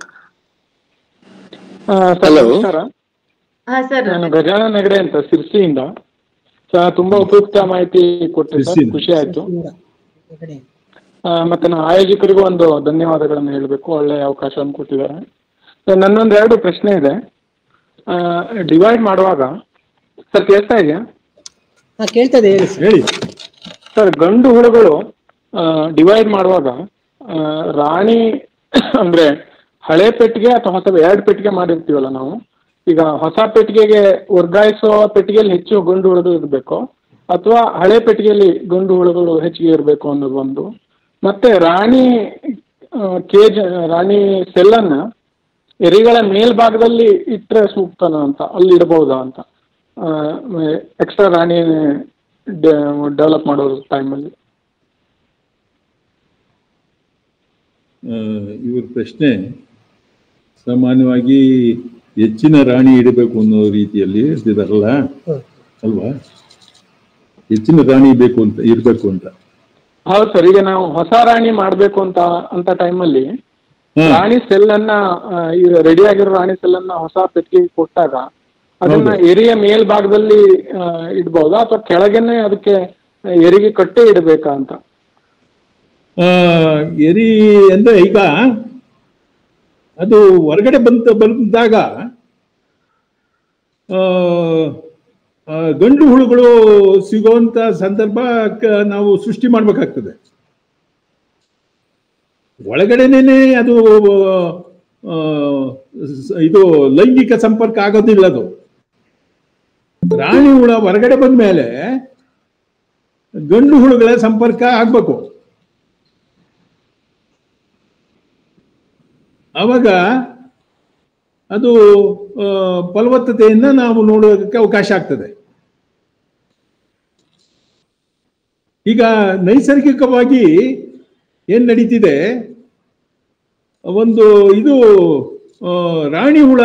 S3: ಆ, ಸರ್,
S4: Hello.
S3: ನಮಸ್ಕಾರ
S1: ಹಾ ಸರ್
S3: ನಾನು ಗಜಾನನ ಹೆಗಡೆ ಅಂತ ಸಿರ್ಸಿಯಿಂದ ಸರ್, ತುಂಬಾ ಉಪಯುಕ್ತ ಮಾಹಿತಿ ಕೊಟ್ಟರೆ ಸರ್
S2: ಸಿರ್ಸಿಯಿಂದ.
S3: ಖುಷಿ ಆಯ್ತು ಆ, ಮತ್ತೆ ನಾನು ಆಯೋಜಕರಿಗೂ ಒಂದು ಧನ್ಯವಾದಗಳನ್ನು ಹೇಳಬೇಕು ಒಳ್ಳೆ ಅವಕಾಶವನ್ನು ಕೊಟ್ಟಿದ್ದಾರೆ ಸರ್, ನನ್ನೊಂದು ಎರಡು ಪ್ರಶ್ನೆ ಇದೆ ಡಿವೈಡ್ ಮಾಡುವಾಗ ಸರ್ ಕೇಳ್ತಾ ಇದೆಯಾ
S4: ಹಾ ಕೇಳ್ತದೆ ಹೇಳಿ ಸರ್
S2: ಹೇಳಿ
S3: ಸರ್ ಗಂಡು ಹುಳುಗಳು ಡಿವೈಡ್ ಮಾಡುವಾಗ ಆ, ರಾಣಿ ಅಂದ್ರೆ ಹಳೆ ಪೆಟ್ಟಿಗೆ ಅಥವಾ ಹೊಸ ಎರಡು ಪೆಟ್ಟಿಗೆ ಮಾಡಿರ್ತೀವಲ್ಲ ನಾವು ಈಗ ಹೊಸ ಪೆಟ್ಟಿಗೆಗೆ ವರ್ಗಾಯಿಸುವ ಪೆಟ್ಟಿಗೆಯಲ್ಲಿ ಹೆಚ್ಚು ಗಂಡು ಹುಳುಗಳು ಇರಬೇಕು ಅಥವಾ ಹಳೆ ಪೆಟ್ಟಿಗೆಯಲ್ಲಿ ಗಂಡು ಹುಳುಗಳು ಹೆಚ್ಚಿಗೆ ಇರಬೇಕು ಅನ್ನೋದು ಒಂದು ಮತ್ತೆ ರಾಣಿ ಕೇಜ್ ರಾಣಿ ಸೆಲ್ಲನ್ನ ಎರಿಗಳ ಮೇಲ್ಭಾಗದಲ್ಲಿ ಇಟ್ಟರೆ ಸೂಕ್ತನ ಅಂತ ಅಲ್ಲಿ ಇಡಬಹುದಾ ಅಂತ ಎಕ್ಸ್ಟ್ರಾ ರಾಣಿ ಡೆವಲಪ್ ಮಾಡೋ ಟೈಮಲ್ಲಿ
S2: ಆ, ಇವ್ರ ಪ್ರಶ್ನೆ ಸಾಮಾನ್ಯವಾಗಿ ಹೆಚ್ಚಿನ ರಾಣಿ ಇಡಬೇಕು ಅನ್ನೋ ರೀತಿಯಲ್ಲಿ ಇರ್ತಿದಾರಲ್ಲ
S4: ಹ್ಮ್.
S2: ಅಲ್ವಾ ಹೆಚ್ಚಿನ ರಾಣಿ ಬೇಕು ಅಂತ ಇರ್ಬೇಕು ಅಂತ
S3: ಹೌದು ಸರ್ ಈಗ ನಾವು ಹೊಸ ರಾಣಿ ಮಾಡಬೇಕು ಅಂತ ಅಂತ ಟೈಮಲ್ಲಿ
S2: ಹಾ.
S3: ರಾಣಿ ಸೆಲ್ ಅನ್ನ ಆ, ಈಗ ರೆಡಿ ಆಗಿರೋ ರಾಣಿ ಸೆಲ್ ಅನ್ನ ಹೊಸ ಪೆಟ್ಟಿಗೆ ಕೊಟ್ಟಾಗ ಅದನ್ನ
S2: ಹೌದು.
S3: ಎರಿಯ ಮೇಲ್ಭಾಗದಲ್ಲಿ ಆ, ಇಡ್ಬಹುದಾ ಅಥವಾ ಕೆಳಗೇನೆ ಅದಕ್ಕೆ ಎರಿಗೆ ಕಟ್ಟೆ ಇಡಬೇಕಾ ಅಂತ
S2: ಆ, ಎರಿ ಅಂದ್ರೆ ಈಗ ಅದು ಹೊರಗಡೆ ಬಂತ ಬಂದಾಗ ಆ, ಆ, ಗಂಡು ಹುಳುಗಳು ಸಿಗುವಂತ ಸಂದರ್ಭ ಕ- ನಾವು ಸೃಷ್ಟಿ ಮಾಡ್ಬೇಕಾಗ್ತದೆ ಒಳಗಡೆನೇನೆ ಅದು ಆ, ಸ- ಇದು ಲೈಂಗಿಕ ಸಂಪರ್ಕ ಆಗೋದಿಲ್ಲ ಅದು ರಾಣಿ ಹುಳ ಹೊರಗಡೆ ಬಂದ ಮೇಲೆ ಗಂಡು ಹುಳುಗಳ ಸಂಪರ್ಕ ಆಗ್ಬೇಕು ಅವಾಗ ಅದು ಆ, ಫಲವತ್ತತೆಯನ್ನ ನಾವು ನೋಡೋದಕ್ಕೆ ಅವಕಾಶ ಆಗ್ತದೆ ಈಗ ನೈಸರ್ಗಿಕವಾಗಿ ಏನ್ ನಡೀತಿದೆ ಒಂದು ಇದು ಆ, ರಾಣಿ ಹುಳ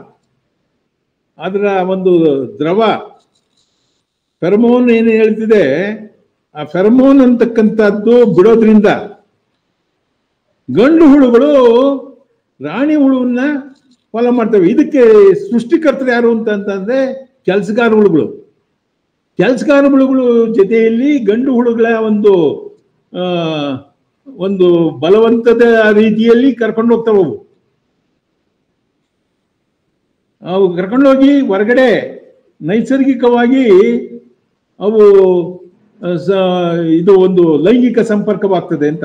S2: ಅದರ ಒಂದು ದ್ರವ ಫೆರಮೋನ್ ಏನು ಹೇಳ್ತಿದೆ ಆ ಫೆರಮೋನ್ ಅಂತಕ್ಕಂಥದ್ದು ಬಿಡೋದ್ರಿಂದ ಗಂಡು ಹುಳುಗಳು ರಾಣಿ ಹುಳುವನ್ನ ಫಾಲೋ ಮಾಡ್ತವೆ ಇದಕ್ಕೆ ಸೃಷ್ಟಿಕರ್ತರು ಯಾರು ಅಂತ ಅಂತಂದ್ರೆ ಕೆಲಸಗಾರ ಹುಳುಗಳು ಕೆಲಸಗಾರ ಹುಳುಗಳು ಜೊತೆಯಲ್ಲಿ ಗಂಡು ಹುಳುಗಳ ಒಂದು ಆ, ಒಂದು ಬಲವಂತದ ರೀತಿಯಲ್ಲಿ ಕರ್ಕೊಂಡು ಹೋಗ್ತವೆ ಅವು ಅವು ಕರ್ಕೊಂಡೋಗಿ ಹೊರಗಡೆ ನೈಸರ್ಗಿಕವಾಗಿ ಅವು ಆ, ಸ- ಇದು ಒಂದು ಲೈಂಗಿಕ ಸಂಪರ್ಕವಾಗ್ತದೆ ಅಂತ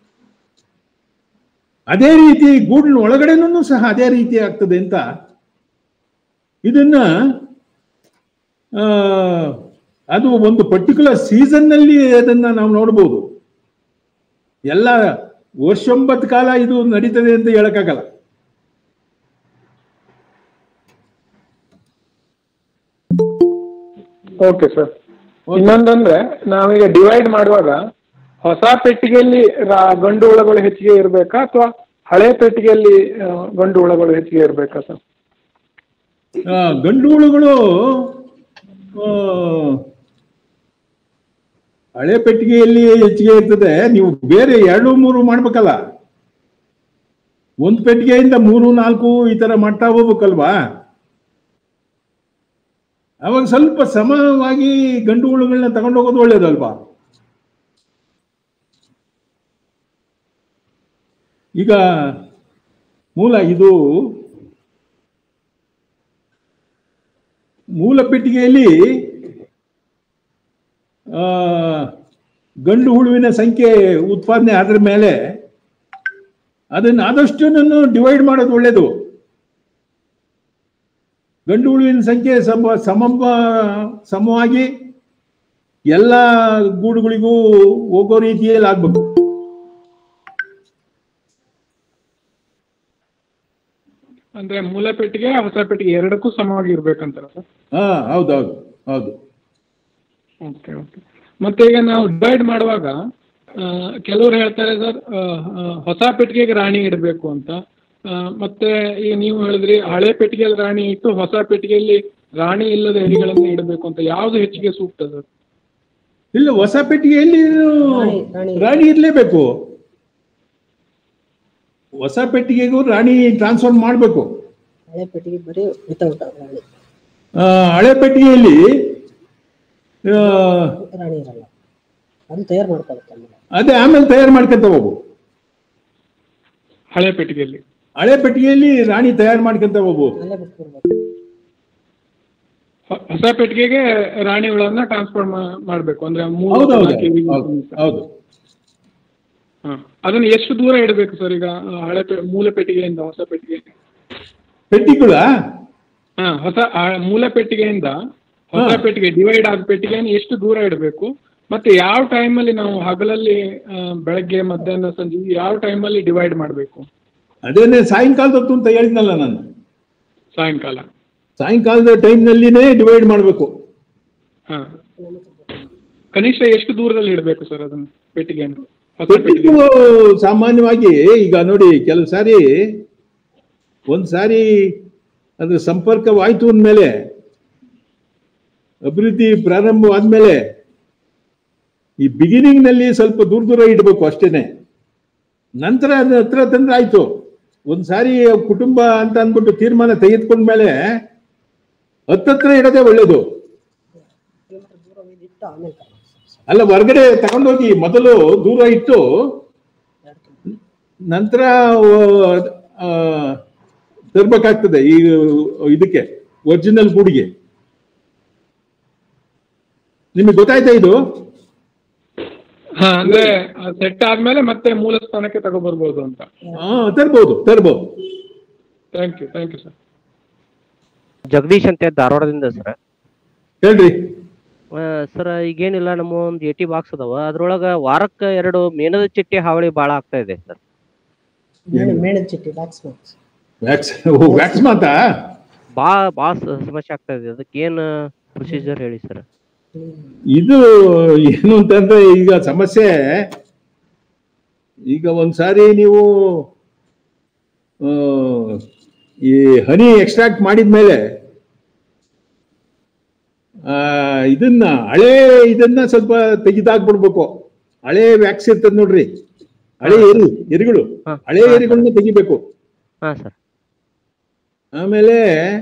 S2: ಅದೇ ರೀತಿ ಗೂಡಿನ ಒಳಗಡೆನೂ ಸಹ ಅದೇ ರೀತಿ ಆಗ್ತದೆ ಅಂತ ಇದನ್ನ ಆ, ಅದು ಒಂದು ಪರ್ಟಿಕ್ಯುಲರ್ ಸೀಸನ್ನಲ್ಲಿ ಅದನ್ನ ನಾವು ನೋಡ್ಬೋದು ಎಲ್ಲ ವರ್ಷೊಂಬತ್ತು ಕಾಲ ಇದು ನಡೀತದೆ ಅಂತ ಹೇಳಕ್ಕಾಗಲ್ಲ
S3: ಓಕೆ ಸರ್ ಇನ್ನೊಂದಂದ್ರೆ ನಾವೀಗ ಡಿವೈಡ್ ಮಾಡುವಾಗ ಹೊಸ ಪೆಟ್ಟಿಗೆಯಲ್ಲಿ ರಾ- ಗಂಡು ಹುಳಗಳು ಹೆಚ್ಚಿಗೆ ಇರಬೇಕಾ ಅಥವಾ ಹಳೆ ಪೆಟ್ಟಿಗೆಯಲ್ಲಿ ಆ, ಗಂಡು ಹುಳಗಳು ಹೆಚ್ಚಿಗೆ ಇರಬೇಕಾ ಸರ್
S2: ಆ, ಗಂಡು ಹುಳುಗಳು ಆ, ಹಳೆ ಪೆಟ್ಟಿಗೆಯಲ್ಲಿ ಹೆಚ್ಚಿಗೆ ಇರ್ತದೆ ನೀವು ಬೇರೆ ಎರಡು ಮೂರು ಮಾಡ್ಬೇಕಲ್ಲ ಒಂದು ಪೆಟ್ಟಿಗೆಯಿಂದ ಮೂರು ನಾಲ್ಕು ಈ ತರ ಮಾಡ್ತಾ ಹೋಗ್ಬೇಕಲ್ವಾ ಅವಾಗ ಸ್ವಲ್ಪ ಸಮವಾಗಿ ಗಂಡು ಹುಳುಗಳನ್ನ ತಗೊಂಡೋಗೋದು ಒಳ್ಳೇದಲ್ವಾ ಈಗ ಮೂಲ ಇದು ಮೂಲ ಪೆಟ್ಟಿಗೆಯಲ್ಲಿ ಆ, ಗಂಡು ಹುಳುವಿನ ಸಂಖ್ಯೆ ಉತ್ಪಾದನೆ ಆದ್ರ ಮೇಲೆ ಅದನ್ನ ಆದಷ್ಟು ಡಿವೈಡ್ ಮಾಡೋದು ಒಳ್ಳೇದು ಗಂಡು ಹುಳುವಿನ ಸಂಖ್ಯೆ ಸಮ ಸಮ ಸಮವಾಗಿ ಎಲ್ಲ ಗೂಡುಗಳಿಗೂ ಹೋಗೋ ರೀತಿಯಲ್ಲಿ ಆಗ್ಬೇಕು
S3: ಅಂದ್ರೆ ಮೂಲ ಪೆಟ್ಟಿಗೆ ಹೊಸ ಪೆಟ್ಟಿಗೆ ಎರಡಕ್ಕೂ ಸಮವಾಗಿ ಇರ್ಬೇಕಂತಾರ ಸರ್
S2: ಹಾ ಹೌದೌದು ಹೌದು
S3: ಓಕೆ ಓಕೆ ಮತ್ತೆ ಈಗ ನಾವು ಡಿವೈಡ್ ಮಾಡುವಾಗ ಆ, ಕೆಲವರು ಹೇಳ್ತಾರೆ ಸರ್ ಹೊಸ ಪೆಟ್ಟಿಗೆಗೆ ರಾಣಿ ಇಡಬೇಕು ಅಂತ ಆ, ಮತ್ತೆ ಈಗ ನೀವು ಹೇಳಿದ್ರಿ ಹಳೆ ಪೆಟ್ಟಿಗೆಯಲ್ಲಿ ರಾಣಿ ಇಟ್ಟು ಹೊಸ ಪೆಟ್ಟಿಗೆಯಲ್ಲಿ ರಾಣಿ ಇಲ್ಲದ ಎರಿಗಳನ್ನು ಇಡಬೇಕು ಅಂತ ಯಾವ್ದು ಹೆಚ್ಚಿಗೆ ಸೂಕ್ತ ಸರ್
S2: ಇಲ್ಲ ಹೊಸ ಪೆಟ್ಟಿಗೆಯಲ್ಲಿ
S4: ರಾಣಿ- ರಾಣಿ-
S2: ರಾಣಿ ಇರಲೇಬೇಕು ಹೊಸ ಪೆಟ್ಟಿಗೆಗೂ ರಾಣಿ ಟ್ರಾನ್ಸ್ಫರ್ ಮಾಡಬೇಕು
S4: ಹಳೆ ಪೆಟ್ಟಿಗೆ ಬರೀ ವಿತೌಟ್ ರಾಣಿ
S2: ಹಳೆ ಪೆಟ್ಟಿಗೆಯಲ್ಲಿ ಆ,
S4: ರಾಣಿ ಇರಲ್ಲ ಅದು ತಯಾರು ಮಾಡ್ಕೊಳುತ್ತೆ ಆಮೇಲೆ
S2: ಅದೇ ಆಮೇಲೆ ತಯಾರು ಮಾಡ್ಕೊಂತ ಹೋಗು
S3: ಹಳೆ ಪೆಟ್ಟಿಗೆಯಲ್ಲಿ
S2: ಹಳೆ ಪೆಟ್ಟಿಗೆಯಲ್ಲಿ ರಾಣಿ ತಯಾರು ಮಾಡ್ಕೊಂತ ಹೋಗು
S4: ಅಲ್ಲೇ ಬಿಟ್ಬಿಡ್ಬೇಕು
S3: ಹೊ- ಹೊಸ ಪೆಟ್ಟಿಗೆಗೆ ರಾಣಿ ಹುಳನ್ನ ಟ್ರಾನ್ಸ್ಫರ್ ಮಾಡಬೇಕು ಅಂದ್ರೆ ಮೂರು
S2: ಹೌದೌದು
S3: ನಾಲ್ಕು ಎರಿಗಳು
S2: ಹೌದು
S3: ಸಮೇತ.
S2: ಹೌದು
S3: ಹಾ. ಅದನ್ನ ಎಷ್ಟು ದೂರ ಇಡಬೇಕು ಸರ್ ಈಗ ಆ, ಹಳೆ ಪೆ- ಮೂಲ ಪೆಟ್ಟಿಗೆಯಿಂದ ಹೊಸ ಪೆಟ್ಟಿಗೆ
S2: ಪೆಟ್ಟಿಗಳ
S3: ಹಾ ಹೊಸ ಆ, ಮೂಲ ಪೆಟ್ಟಿಗೆಯಿಂದ ಹೊಸ
S2: ಹಾ.
S3: ಪೆಟ್ಟಿಗೆ ಡಿವೈಡ್ ಆದ ಪೆಟ್ಟಿಗೆಯನ್ನು ಎಷ್ಟು ದೂರ ಇಡಬೇಕು ಮತ್ತೆ ಯಾವ ಟೈಮಲ್ಲಿ ನಾವು ಹಗಲಲ್ಲಿ ಆ, ಬೆಳಗ್ಗೆ ಮಧ್ಯಾಹ್ನ ಸಂಜೆ ಯಾವ ಟೈಮಲ್ಲಿ ಡಿವೈಡ್ ಮಾಡಬೇಕು
S2: ಅದೇನೆ ಸಾಯಂಕಾಲದ ಹೊತ್ತು ಅಂತ ಹೇಳಿದ್ನಲ್ಲ ನಾನು
S3: ಸಾಯಂಕಾಲ
S2: ಸಾಯಂಕಾಲದ ಟೈಮ್ನಲ್ಲಿನೇ ಡಿವೈಡ್ ಮಾಡಬೇಕು
S3: ಹಾ ಕನಿಷ್ಠ ಎಷ್ಟು ದೂರದಲ್ಲಿ ಇಡಬೇಕು ಸರ್ ಅದನ್ನ ಪೆಟ್ಟಿಗೆಯನ್ನು ಹೊಸ ಪೆಟ್ಟಿಗೆ
S2: ಪೆಟ್ಟಿಗೆ ಸಾಮಾನ್ಯವಾಗಿ ಈಗ ನೋಡಿ ಕೆಲವು ಸಾರಿ ಒಂದ್ ಸಾರಿ ಅದ್ರ ಸಂಪರ್ಕವಾಯ್ತು ಅಂದಮೇಲೆ ಅಭಿವೃದ್ಧಿ ಪ್ರಾರಂಭವಾದ್ಮೇಲೆ ಈ ಬಿಗಿನಿಂಗ್ ನಲ್ಲಿ ಸ್ವಲ್ಪ ದೂರ ದೂರ ಇಡಬೇಕು ಅಷ್ಟೇನೆ ನಂತರ ಅದ್ರ ಹತ್ರ ತಂದ್ರೆ ಆಯ್ತು ಒಂದ್ ಸಾರಿ ಕುಟುಂಬ ಅಂತ ಅಂದ್ಬಿಟ್ಟು ತೀರ್ಮಾನ ತೆಗೆದುಕೊಂಡ್ಮೇಲೆ ಹತ್ತತ್ರ ಇಡೋದೇ ಒಳ್ಳೇದು
S4: ಕಿಲೋಮೀಟರ್ ದೂರ ಒಯ್ದಿಟ್ಟು ಆಮೇಲೆ ತಗೊಳ್ಳಿ ಸರ್.
S2: ಅಲ್ಲ ಹೊರಗಡೆ ತಗೊಂಡೋಗಿ ಮೊದಲು ದೂರ ಇಟ್ಟು
S4: ಎರಡು ಕಿಲೋಮೀಟರ್.
S2: ನಂತರ ಆ, ತರ್ಬೇಕಾಗ್ತದೆ ಈ ಇದಕ್ಕೆ ಒರಿಜಿನಲ್ ಗೂಡಿಗೆ ನಿಮಗೆ ಗೊತ್ತಾಯ್ತಾ ಇದು
S3: ಹಾ ಅಂದ್ರೆ ಸೆಟ್ ಆದ್ಮೇಲೆ ಮತ್ತೆ ಮೂಲ ಸ್ಥಾನಕ್ಕೆ ತಗೊಬರ್ಬೋದು ಅಂತ
S2: ಹಾ ತರ್ಬೋದು ತರ್ಬೋದು
S3: thank you thank you sir
S5: Jagadish ಅಂತ ಧಾರವಾಡದಿಂದ ಸರ್
S2: ಹೇಳ್ರಿ
S5: ಸರ್ ಈಗೇನಿಲ್ಲ ನಮ್ಮ ಒಂದು ಏಟಿ ಬಾಕ್ಸ್ ಅದಾವ ಅದ್ರೊಳಗ ವಾರಕ್ಕೆ ಎರಡು ಮೇಣದ ಚಿಟ್ಟಿ ಹಾವಳಿ ಭಾಳ ಆಗ್ತಾ ಇದೆ ಸರ್
S4: ಮೇಣ ಮೇಣದ ಚಿಟ್ಟಿ ವ್ಯಾಕ್ಸ್ ಮಾರ್ಕ್ಸ್
S2: ವ್ಯಾಕ್ಸ್ ವ್ಯಾಕ್ಸ್ ಮಾತಾ
S5: ಬಾ ಭಾಳ ಸಮಸ್ಯೆ ಆಗ್ತಾ ಇದೆ ಅದಕ್ಕೆ ಏನು ಪ್ರೊಸೀಜರ್ ಹೇಳಿ ಸರ್
S2: ಇದು ಏನು ಅಂತಂದ್ರೆ ಈಗ ಸಮಸ್ಯೆ ಈಗ ಒಂದ್ಸಾರಿ ನೀವು ಆ, ಈ ಹನಿ ಎಕ್ಸ್ಟ್ರಾಕ್ಟ್ ಮಾಡಿದ್ಮೇಲೆ ಆ, ಇದನ್ನ ಹಳೆ ಇದನ್ನ ಸ್ವಲ್ಪ ತೆಗೆದಾಕ್ಬಿಡ್ಬೇಕು ಹಳೆ ವ್ಯಾಕ್ಸ್ ಇರ್ತದ ನೋಡ್ರಿ ಹಳೆ ಎರಿ ಎರಿಗಳು
S5: ಹಾ.
S2: ಹಳೆ ಎರಿಗಳನ್ನ ತೆಗಿಬೇಕು
S5: ಹಾಂ ಸರ್
S2: ಆಮೇಲೆ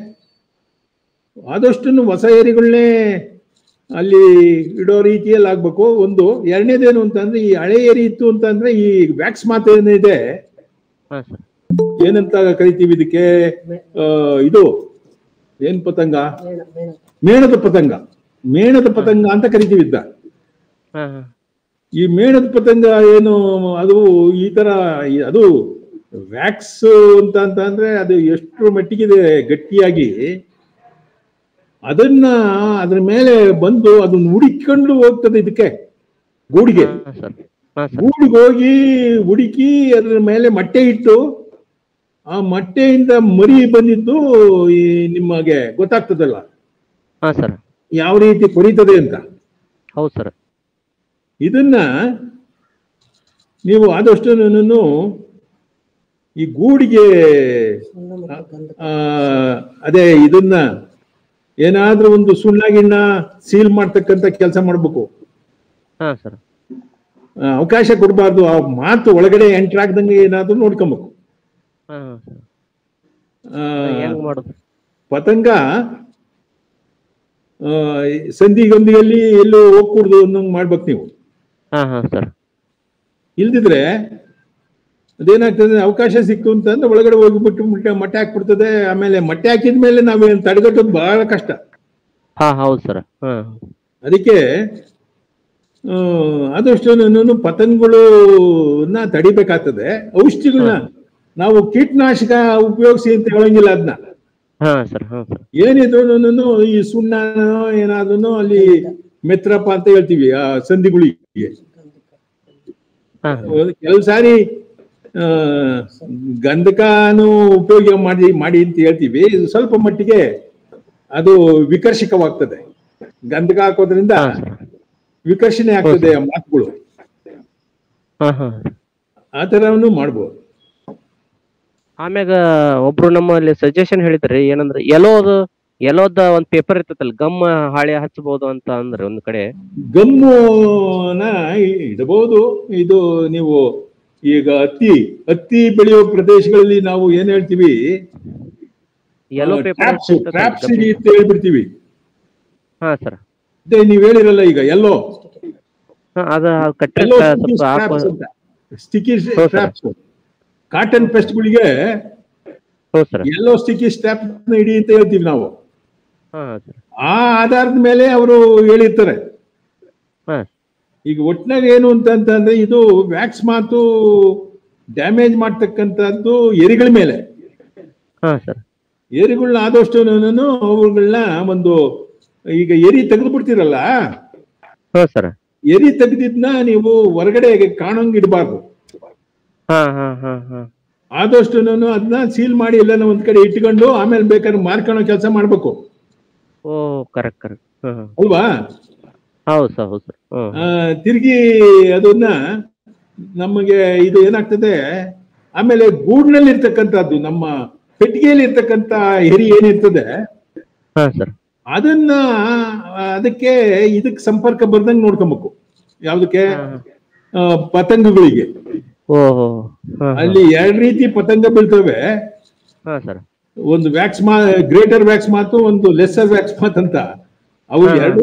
S2: ಆದಷ್ಟು ಹೊಸ ಏರಿಗಳನ್ನೇ ಅಲ್ಲಿ ಇಡೋ ರೀತಿಯಲ್ಲಿ ಆಗ್ಬೇಕು ಒಂದು ಎರಡನೇದೇನು ಅಂತಂದ್ರೆ ಈ ಹಳೆ ಏರಿ ಇತ್ತು ಅಂತಂದ್ರೆ ಈ ವ್ಯಾಕ್ಸ್ ಮಾತು ಏನಿದೆ
S5: ಹಾಂ ಸರ್
S2: ಏನಂತ ಕರಿತೀವಿ ಇದಕ್ಕೆ ಆ, ಇದು ಏನ್ ಪತಂಗ
S4: ಮೇಣ ಮೇಣ
S2: ಮೇಣದ ಪತಂಗ ಮೇಣದ ಪತಂಗ ಅಂತ ಕರಿತೀವಿ ಇದ್ದ
S5: ಹಾಂ ಹಾಂ
S2: ಈ ಮೇಣದ ಪತಂಗ ಏನು ಅದು ಈ ತರ ಈ- ಅದು ವ್ಯಾಕ್ಸ್ ಅಂತ ಅಂತ ಅಂದ್ರೆ ಅದು ಎಷ್ಟು ಮಟ್ಟಿಗಿದೆ ಗಟ್ಟಿಯಾಗಿ ಅದನ್ನ ಅದ್ರ ಮೇಲೆ ಬಂದು ಅದನ್ನ ಹುಡುಕೊಂಡು ಹೋಗ್ತದೆ ಇದಕ್ಕೆ ಗೂಡಿಗೆ
S5: ಹಾಂ ಸರ್ ಹಾಂ ಸರ್
S2: ಗೂಡಿಗೆ ಹೋಗಿ ಹುಡುಕಿ ಅದ್ರ ಮೇಲೆ ಮೊಟ್ಟೆ ಇಟ್ಟು ಆ ಮೊಟ್ಟೆಯಿಂದ ಮರಿ ಬಂದಿದ್ದು ಈ ನಿಮಗೆ ಗೊತ್ತಾಗ್ತದಲ್ಲ
S5: ಹಾಂ ಸರ್
S2: ಯಾವ ರೀತಿ ಕೊರಿತದೆ ಅಂತ
S5: ಹೌದು ಸರ್
S2: ಇದನ್ನ ನೀವು ಆದಷ್ಟು ನನ್ನನ್ನು ಈ ಗೂಡಿಗೆ
S4: ಸುಣ್ಣ ಮತ್ತು ಗಂಧ
S2: ಆ, ಅದೇ ಇದನ್ನ ಏನಾದ್ರೂ ಒಂದು ಸುಣ್ಣ ಗಿಣ್ಣ ಸೀಲ್ ಮಾಡ್ತಕ್ಕಂಥ ಕೆಲಸ ಮಾಡ್ಬೇಕು
S5: ಹಾಂ ಸರ್
S2: ಆ, ಅವಕಾಶ ಕೊಡಬಾರ್ದು ಆ ಮಾತು ಒಳಗಡೆ ಎಂಟ್ರ್ ಆಗ್ದಂಗೆ ಏನಾದ್ರೂ ನೋಡ್ಕೊಬೇಕು
S5: ಹಾಂ ಹಾಂ ಸರ್
S2: ಆ,
S5: ಹೆಂಗ್ ಮಾಡೋದು
S2: ಪತಂಗ ಆ, ಸಂಧಿಗೊಂದಿಯಲ್ಲಿ ಎಲ್ಲೂ ಹೋಗ್ಕೂಡ್ದು ಅನ್ನಂಗ್ ಮಾಡ್ಬೇಕು ನೀವು
S5: ಹಾಂ ಹಾಂ ಸರ್
S2: ಇಲ್ದಿದ್ರೆ ಅದೇನಾಗ್ತದೆ ಅವಕಾಶ ಸಿಕ್ತು ಅಂತಂದ್ರೆ ಒಳಗಡೆ ಹೋಗ್ಬಿಟ್ಟು ಮುಟ್ಟೆ ಮೊಟ್ಟೆ ಹಾಕ್ಬಿಡ್ತದೆ ಆಮೇಲೆ ಮೊಟ್ಟೆ ಹಾಕಿದ ಮೇಲೆ ನಾವೇನು ತಡೆಗಟ್ಟೋದು ಬಹಳ ಕಷ್ಟ
S5: ಹಾಂ ಹೌದು ಸರ್ ಹಾಂ
S2: ಅದಕ್ಕೆ ಆ, ಆದಷ್ಟು ನಾನು ಪತಂಗಗಳನ್ನ ತಡಿಬೇಕಾಗ್ತದೆ ಔಷಧಿಗಳನ್ನ ನಾವು ಕೀಟನಾಶಕ ಉಪಯೋಗಿಸಿ ಅಂತ ಹೇಳಂಗಿಲ್ಲ ಅದನ್ನ
S5: ಹಾಂ ಸರ್ ಹಾಂ ಸರ್
S2: ಏನಿದ್ರು ಈ ಸುಣ್ಣ ಏನಾದ್ರು ಅಲ್ಲಿ ಮೆತ್ರಪ್ಪ ಅಂತ ಹೇಳ್ತೀವಿ ಆ ಸಂಧಿಗಳಿಗೆ
S5: ಹಾಂ
S2: ಕೆಲವು ಸಾರಿ ಆ, ಗಂಧಕನು ಉಪಯೋಗ ಮಾಡಿ ಮಾಡಿ ಅಂತ ಹೇಳ್ತೀವಿ ಇದು ಸ್ವಲ್ಪ ಮಟ್ಟಿಗೆ ಅದು ವಿಕರ್ಷಕವಾಗ್ತದೆ ಗಂಧಕ ಹಾಕೋದ್ರಿಂದ
S5: ಹಾಂ ಸರ್
S2: ವಿಕರ್ಷಣೆ ಆಗ್ತದೆ ಆ ಮಾತುಗಳು
S5: ಹಾಂ ಹಾಂ
S2: ಆ ಥರವನ್ನು ಮಾಡ್ಬೋದು
S5: ಆಮ್ಯಾಗ ಒಬ್ರು ನಮ್ಮಲ್ಲಿ ಸಜೆಷನ್ ಹೇಳಿದ್ರಿ ಏನಂದ್ರೆ ಎಲ್ಲೋದು ಎಲ್ಲೋದ ಒಂದ್ ಪೇಪರ್ ಇರ್ತೈತಲ್ಲ ಗಮ್ ಹಾಳೆ ಹಚ್ಚಬಹುದು ಅಂತ ಅಂದ್ರೆ ಒಂದ್ ಕಡೆ
S2: ಗಮ್ಮುನ ಇಡಬಹುದು ಇದು ನೀವು ಈಗ ಹತ್ತಿ ಹತ್ತಿ ಬೆಳೆಯುವ ಪ್ರದೇಶಗಳಲ್ಲಿ ನಾವು ಏನ್ ಹೇಳ್ತೀವಿ
S5: ಎಲ್ಲೋ ಪೇಪರ್
S2: ಟ್ರಾಪ್ಸ್ ಅಂತ ಹೇಳ್ಬಿಡ್ತೀವಿ
S5: ಹಾ ಸರ್
S2: ಅದೇ ನೀವ್ ಹೇಳಿರಲ್ಲ ಈಗ ಎಲ್ಲೋ
S5: ಅದ ಕಟ್ಟಿ
S2: ಎಲ್ಲೋ
S5: ಸ್ವಲ್ಪ ಹಾಕೋ
S2: ಸ್ಟಿಕ್ಕಿ
S5: ಹೌದು sir.
S2: ಸ್ಟ್ರಾಪ್ಸ್ ಕಾಟನ್ ಪೆಸ್ಟ್ಗಳಿಗೆ
S5: ಹೌದು ಸರ್
S2: ಎಲ್ಲೋ ಸ್ಟಿಕ್ಕಿ ಸ್ಟ್ರಾಪ್ ಇಡಿ ಅಂತ ಹೇಳ್ತೀವಿ ನಾವು
S5: ಹಾ ಸರ್
S2: ಆ ಆಧಾರದ ಮೇಲೆ ಅವರು ಹೇಳಿರ್ತಾರೆ
S5: ಹಾ
S2: ಈಗ ಒಟ್ನಾಗ ಏನು ಅಂತ ಅಂತಂದ್ರೆ ಇದು ವ್ಯಾಕ್ಸ್ ಮಾತು ಡ್ಯಾಮೇಜ್ ಮಾಡ್ತಕ್ಕಂಥದ್ದು ಎರಿಗಳ ಮೇಲೆ
S5: ಹಾ ಸರ್
S2: ಏರಿಗಳನ್ನ ಆದಷ್ಟು ನಾನು ಅವುಗಳನ್ನ ಒಂದು ಈಗ ಎರಿ ತೆಗೆದು ಬಿಡ್ತೀರಲ್ಲ
S5: ಹಾ ಸರ್
S2: ಎರಿ ತೆಗೆದಿದ್ನ ನೀವು ಹೊರಗಡೆ ಕಾಣೋಂಗ್ ಇಡಬಾರ್ದು
S5: ಹಾ ಹಾ ಹಾ ಹಾ
S2: ಆದಷ್ಟು ನಾನು ಅದನ್ನ ಸೀಲ್ ಮಾಡಿ ಎಲ್ಲ ಒಂದ್ ಕಡೆ ಇಟ್ಕೊಂಡು ಆಮೇಲೆ ಬೇಕಾದ್ರೆ ಮಾರ್ಕೊಳ್ಳೋ ಕೆಲಸ ಮಾಡ್ಬೇಕು
S5: ಓ ಕರೆಕ್ಟ್ ಕರೆಕ್ಟ್ ಹಾ ಹಾ
S2: ಅಲ್ವಾ
S5: ಹೌದು ಸರ್ ಹೌದು ಸರ್ ಹ್ಮ್
S2: ಆ, ತಿರ್ಗಿ ಅದನ್ನ ನಮಗೆ ಇದು ಏನಾಗ್ತದೆ ಆಮೇಲೆ ಗೂಡ್ನಲ್ಲಿ ಇರ್ತಕ್ಕಂಥದ್ದು ನಮ್ಮ ಪೆಟ್ಟಿಗೆಯಲ್ಲಿ ಇರ್ತಕ್ಕಂಥ ಎರಿ ಏನಿರ್ತದೆ
S5: ಹಾ ಸರ್
S2: ಅದನ್ನ ಆ, ಅದಕ್ಕೆ ಇದಕ್ಕೆ ಸಂಪರ್ಕ ಬರ್ದಂಗೆ ನೋಡ್ಕೊಬೇಕು ಯಾವ್ದಕ್ಕೆ ಆ, ಪತಂಗಗಳಿಗೆ
S5: ಓಹೋ ಹಾ
S2: ಅಲ್ಲಿ ಎರಡ್ ರೀತಿ ಪತಂಗ ಬೀಳ್ತವೆ
S5: ಹಾ ಸರ್
S2: ಒಂದು ವ್ಯಾಕ್ಸ್ ಮಾ ಗ್ರೇಟರ್ ವ್ಯಾಕ್ಸ್ ಮಾತು ಒಂದು ಲೆಸ್ಸರ್ ವ್ಯಾಕ್ಸ್ ಮಾತ್ ಅಂತ ಅವು
S5: ಹಾ.
S2: ಎರಡೂ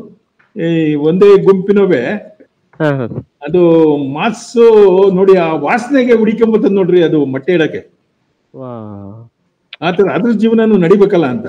S2: ಒಂದೇ ಗುಂಪಿನವೇ
S5: ಹಾ ಹಾ
S2: ಅದು ಮಾಸು ನೋಡಿ ಆ ವಾಸನೆಗೆ ಹುಡಿಕೊಂಬತ್ತದ ನೋಡ್ರಿ ಅದು ಮೊಟ್ಟೆ ಇಡಕ್ಕೆ
S5: ವಾ
S2: ಆತರ ಅದ್ರ ಜೀವನನು ನಡಿಬೇಕಲ್ಲ ಅಂತ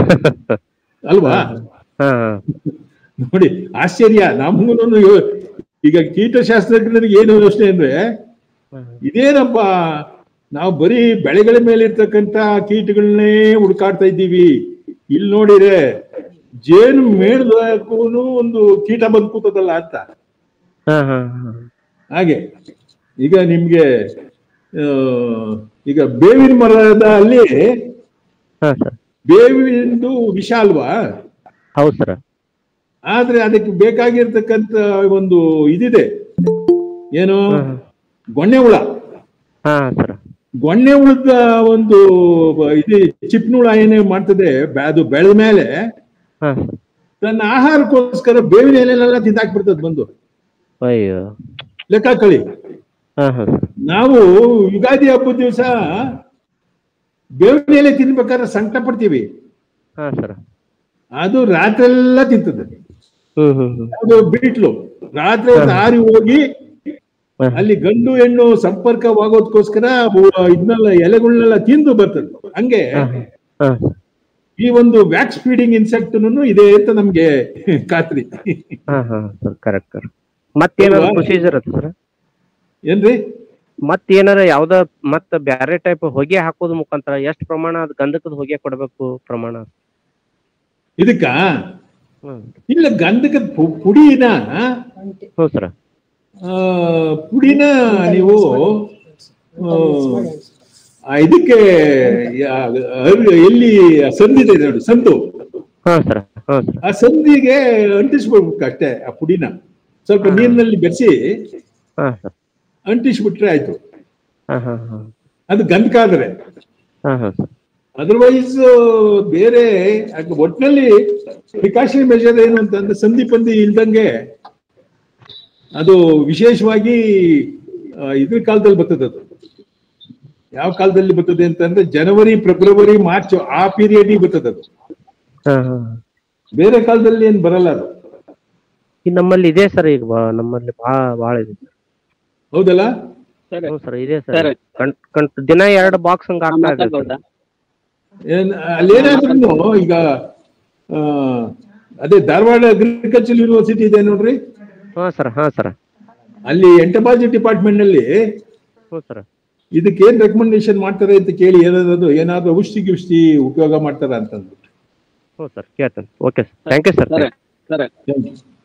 S2: ಅಲ್ವಾ
S5: ಹಾ
S2: ನೋಡಿ ಆಶ್ಚರ್ಯ ನಮಗೂ ಈಗ ಕೀಟಶಾಸ್ತ್ರಜ್ಞರಿಗೆ ಏನು ಯೋಚನೆ ಅಂದ್ರೆ ಇದೇನಪ್ಪ ನಾವು ಬರೀ ಬೆಳೆಗಳ ಮೇಲೆ ಇರ್ತಕ್ಕಂತ ಕೀಟಗಳನ್ನೇ ಹುಡುಕಾಡ್ತಾ ಇದ್ದೀವಿ ಇಲ್ಲಿ ನೋಡಿದ್ರೆ ಜೇನು ಮೇಣದಕ್ಕೂ ಒಂದು ಕೀಟ ಬಂದು ಕೂತದಲ್ಲ ಅಂತ
S5: ಹಾ ಹಾ ಹಾ
S2: ಹಾಗೆ ಈಗ ನಿಮ್ಗೆ ಆ, ಈಗ ಬೇವಿನ ಮರದ ಅಲ್ಲಿ
S5: ಹಾ ಸರ್
S2: ಬೇವಿಂದು ವಿಷ ಅಲ್ವಾ
S5: ಹೌದು ಸರ್
S2: ಆದ್ರೆ ಅದಕ್ಕೆ ಬೇಕಾಗಿರ್ತಕ್ಕಂತ ಒಂದು ಇದಿದೆ ಏನು
S5: ಹ್ಮ್.
S2: ಗೊಣ್ಣೆ ಹುಳ
S5: ಹಾ ಸರ್
S2: ಗೊಣ್ಣೆ ಹುಳದ ಒಂದು ಬ- ಇದು ಚಿಪ್ನ ಹುಳ ಏನೇ ಮಾಡ್ತದೆ ಬೆ- ಅದು ಬೆಳೆದ ಮೇಲೆ
S5: ಹಾ
S2: ತನ್ನ ಆಹಾರಕ್ಕೋಸ್ಕರ ಬೇವಿನ ಎಲೆನೆಲ್ಲ ತಿಂದಾಕ್ಬಿಡ್ತದೆ ಬಂದು
S5: ಅಯ್ಯೋ
S2: ಲೆಕ್ಕ ಕಳಿ
S5: ಹಾ ಹಾ ಸರ್
S2: ನಾವು ಯುಗಾದಿ ಹಬ್ಬದ ದಿವಸ ಬೇವಿನ ಎಲೆ ತಿನ್ಬೇಕಾದ್ರೆ ಸಂಕಟ ಪಡ್ತೀವಿ
S5: ಹಾ ಸರ್
S2: ಅದು ರಾತ್ರಿ ಎಲ್ಲ ತಿಂತದೆ
S5: ಹ್ಮ್ ಹ್ಮ್ ಹ್ಮ್
S2: ಅದು ಬೀಟ್ಲು ರಾತ್ರಿ ಒಂದು ಹಾರಿ ಹೋಗಿ
S5: ಹಾ.
S2: ಅಲ್ಲಿ ಗಂಡು ಹೆಣ್ಣು ಸಂಪರ್ಕವಾಗೋದಕ್ಕೋಸ್ಕರ ಅವು ಇದನ್ನೆಲ್ಲ ಎಲೆಗಳನ್ನೆಲ್ಲ ತಿಂದು ಬರ್ತದೆ ಹಂಗೆ
S5: ಹಾ ಹಾ
S2: ಈ ಒಂದು ವ್ಯಾಕ್ಸ್ ಫೀಡಿಂಗ್ ಇನ್ಸೆಕ್ಟ್ ಇದೆ ಅಂತ ನಮ್ಗೆ ಖಾತ್ರಿ
S5: ಹಾ ಹಾ ಸರ್ ಕರೆಕ್ಟ್ ಕರೆಕ್ಟ್ ಮತ್ತೇನಾದ್ರು
S2: ಅಲ್ವಾ?
S5: ಪ್ರೊಸೀಜರ್ ಅತ್ತ ಸರ್
S2: ಏನ್ರಿ
S5: ಮತ್ತೇನಾರ ಯಾವ್ದ ಮತ್ತ ಬ್ಯಾರೆ ಟೈಪ್ ಹೊಗೆ ಹಾಕೋದ್ ಮುಖಾಂತರ ಎಷ್ಟ್ ಪ್ರಮಾಣ ಅದ್ ಗಂಧಕದ ಹೊಗೆ ಕೊಡ್ಬೇಕು ಪ್ರಮಾಣ
S2: ಇದಕ್ಕ
S5: ಹ್ಮ್
S2: ಇಲ್ಲ ಗಂಧಕದ ಪು- ಪುಡಿನ
S5: ಹ್ಞೂ ಸರ್
S2: ಆ, ಪುಡಿನ ನೀವು ಆ, ಆ, ಇದಕ್ಕೆ ಯಾ- ಅರ್- ಎಲ್ಲಿ ಸಂದಿದೆ ನೋಡಿ ಸಂದು
S5: ಹಾ ಸರ್ ಹಾ ಸರ್
S2: ಆ ಸಂದಿಗೆ ಅಂಟಿಸ್ಬಿಡ್ಬೇಕು ಅಷ್ಟೇ ಆ ಪುಡಿನ ಸ್ವಲ್ಪ ನೀರಿನಲ್ಲಿ ಬೆರೆಸಿ
S5: ಹಾ ಸರ್
S2: ಅಂಟಿಸ್ಬಿಟ್ರೆ ಆಯ್ತು
S5: ಹಾ ಹಾ ಹಾ
S2: ಅದು ಗಂಧಕ ಆದ್ರೆ
S5: ಹಾ ಹಾ ಸರ್
S2: ಅದರ್ವೈಸ್ ಬೇರೆ ಅದ್ ಒಟ್ನಲ್ಲಿ ಪ್ರಿಕಾಷನ್ ಮೆಷರ್ ಏನು ಅಂತಂದ್ರೆ ಸಂಧಿ ಪಂದಿ ಇಲ್ದಂಗೆ ಅದು ವಿಶೇಷವಾಗಿ ಆ, ಇದ್ರ ಕಾಲದಲ್ಲಿ ಬರ್ತದೆ ಅದು ಯಾವ ಕಾಲದಲ್ಲಿ ಬರ್ತದೆ ಅಂತಂದ್ರೆ ಜನವರಿ ಫೆಬ್ರವರಿ ಮಾರ್ಚ್ ಆ ಪೀರಿಯಡ್ ಬರ್ತದೆ ಅದು
S5: ಹಾ ಹಾ
S2: ಬೇರೆ ಕಾಲದಲ್ಲಿ ಏನ್ ಬರಲ್ಲ ಅದು
S5: ಈಗ ನಮ್ಮಲ್ಲಿ ಇದೆ ಸರ್ ಈಗ ಬಾ- ನಮ್ಮಲ್ಲಿ ಭಾಳ ಭಾಳ ಇದೆ
S2: ಹೌದಲ್ಲ
S3: ಸರಿ
S5: ಹ್ಞೂ ಸರ್ ಇದೆ ಸರ್
S3: ಸರಿ.
S5: ಕಂಟ್ ಕಂಟ್ ದಿನ ಎರಡು ಬಾಕ್ಸ್ ಹಂಗ ಆಗ್ತಾ ಇದೆ ಸರ್
S3: ಮಾತಾಡ್ಬೋದಾ
S2: ಏನ್ ಅಲ್ಲೇನಾದ್ರೂ ಈಗ ಆ, ಅದೇ ಧಾರವಾಡ ಅಗ್ರಿಕಲ್ಚರ್ ಯೂನಿವರ್ಸಿಟಿ ಇದೆ ನೋಡ್ರಿ
S5: ಹಾ ಸರ್ ಹಾ ಸರ್
S2: ಅಲ್ಲಿ ಎಂಟಬಾಲಜಿ ಡಿಪಾರ್ಟ್ಮೆಂಟ್ ನಲ್ಲಿ
S5: ಹ್ಞೂ ಸರ್
S2: ಇದಕ್ಕೆ ಏನ್ ರೆಕಮೆಂಡೇಶನ್ ಮಾಡ್ತಾರೆ ಅಂತ ಕೇಳಿ ಏನಾದ್ರು ಏನಾದ್ರು ಔಷಧಿ ಗಿಷ್ಟಿ ಉಪಯೋಗ ಮಾಡ್ತಾರ ಅಂತಂದ್ಬಿಟ್ಟು
S5: ಹ್ಞೂ ಸರ್ ಕೇಳ್ತೇನೆ okay sir thank you sir
S3: ಸರಿ ಸರಿ
S2: Thank you.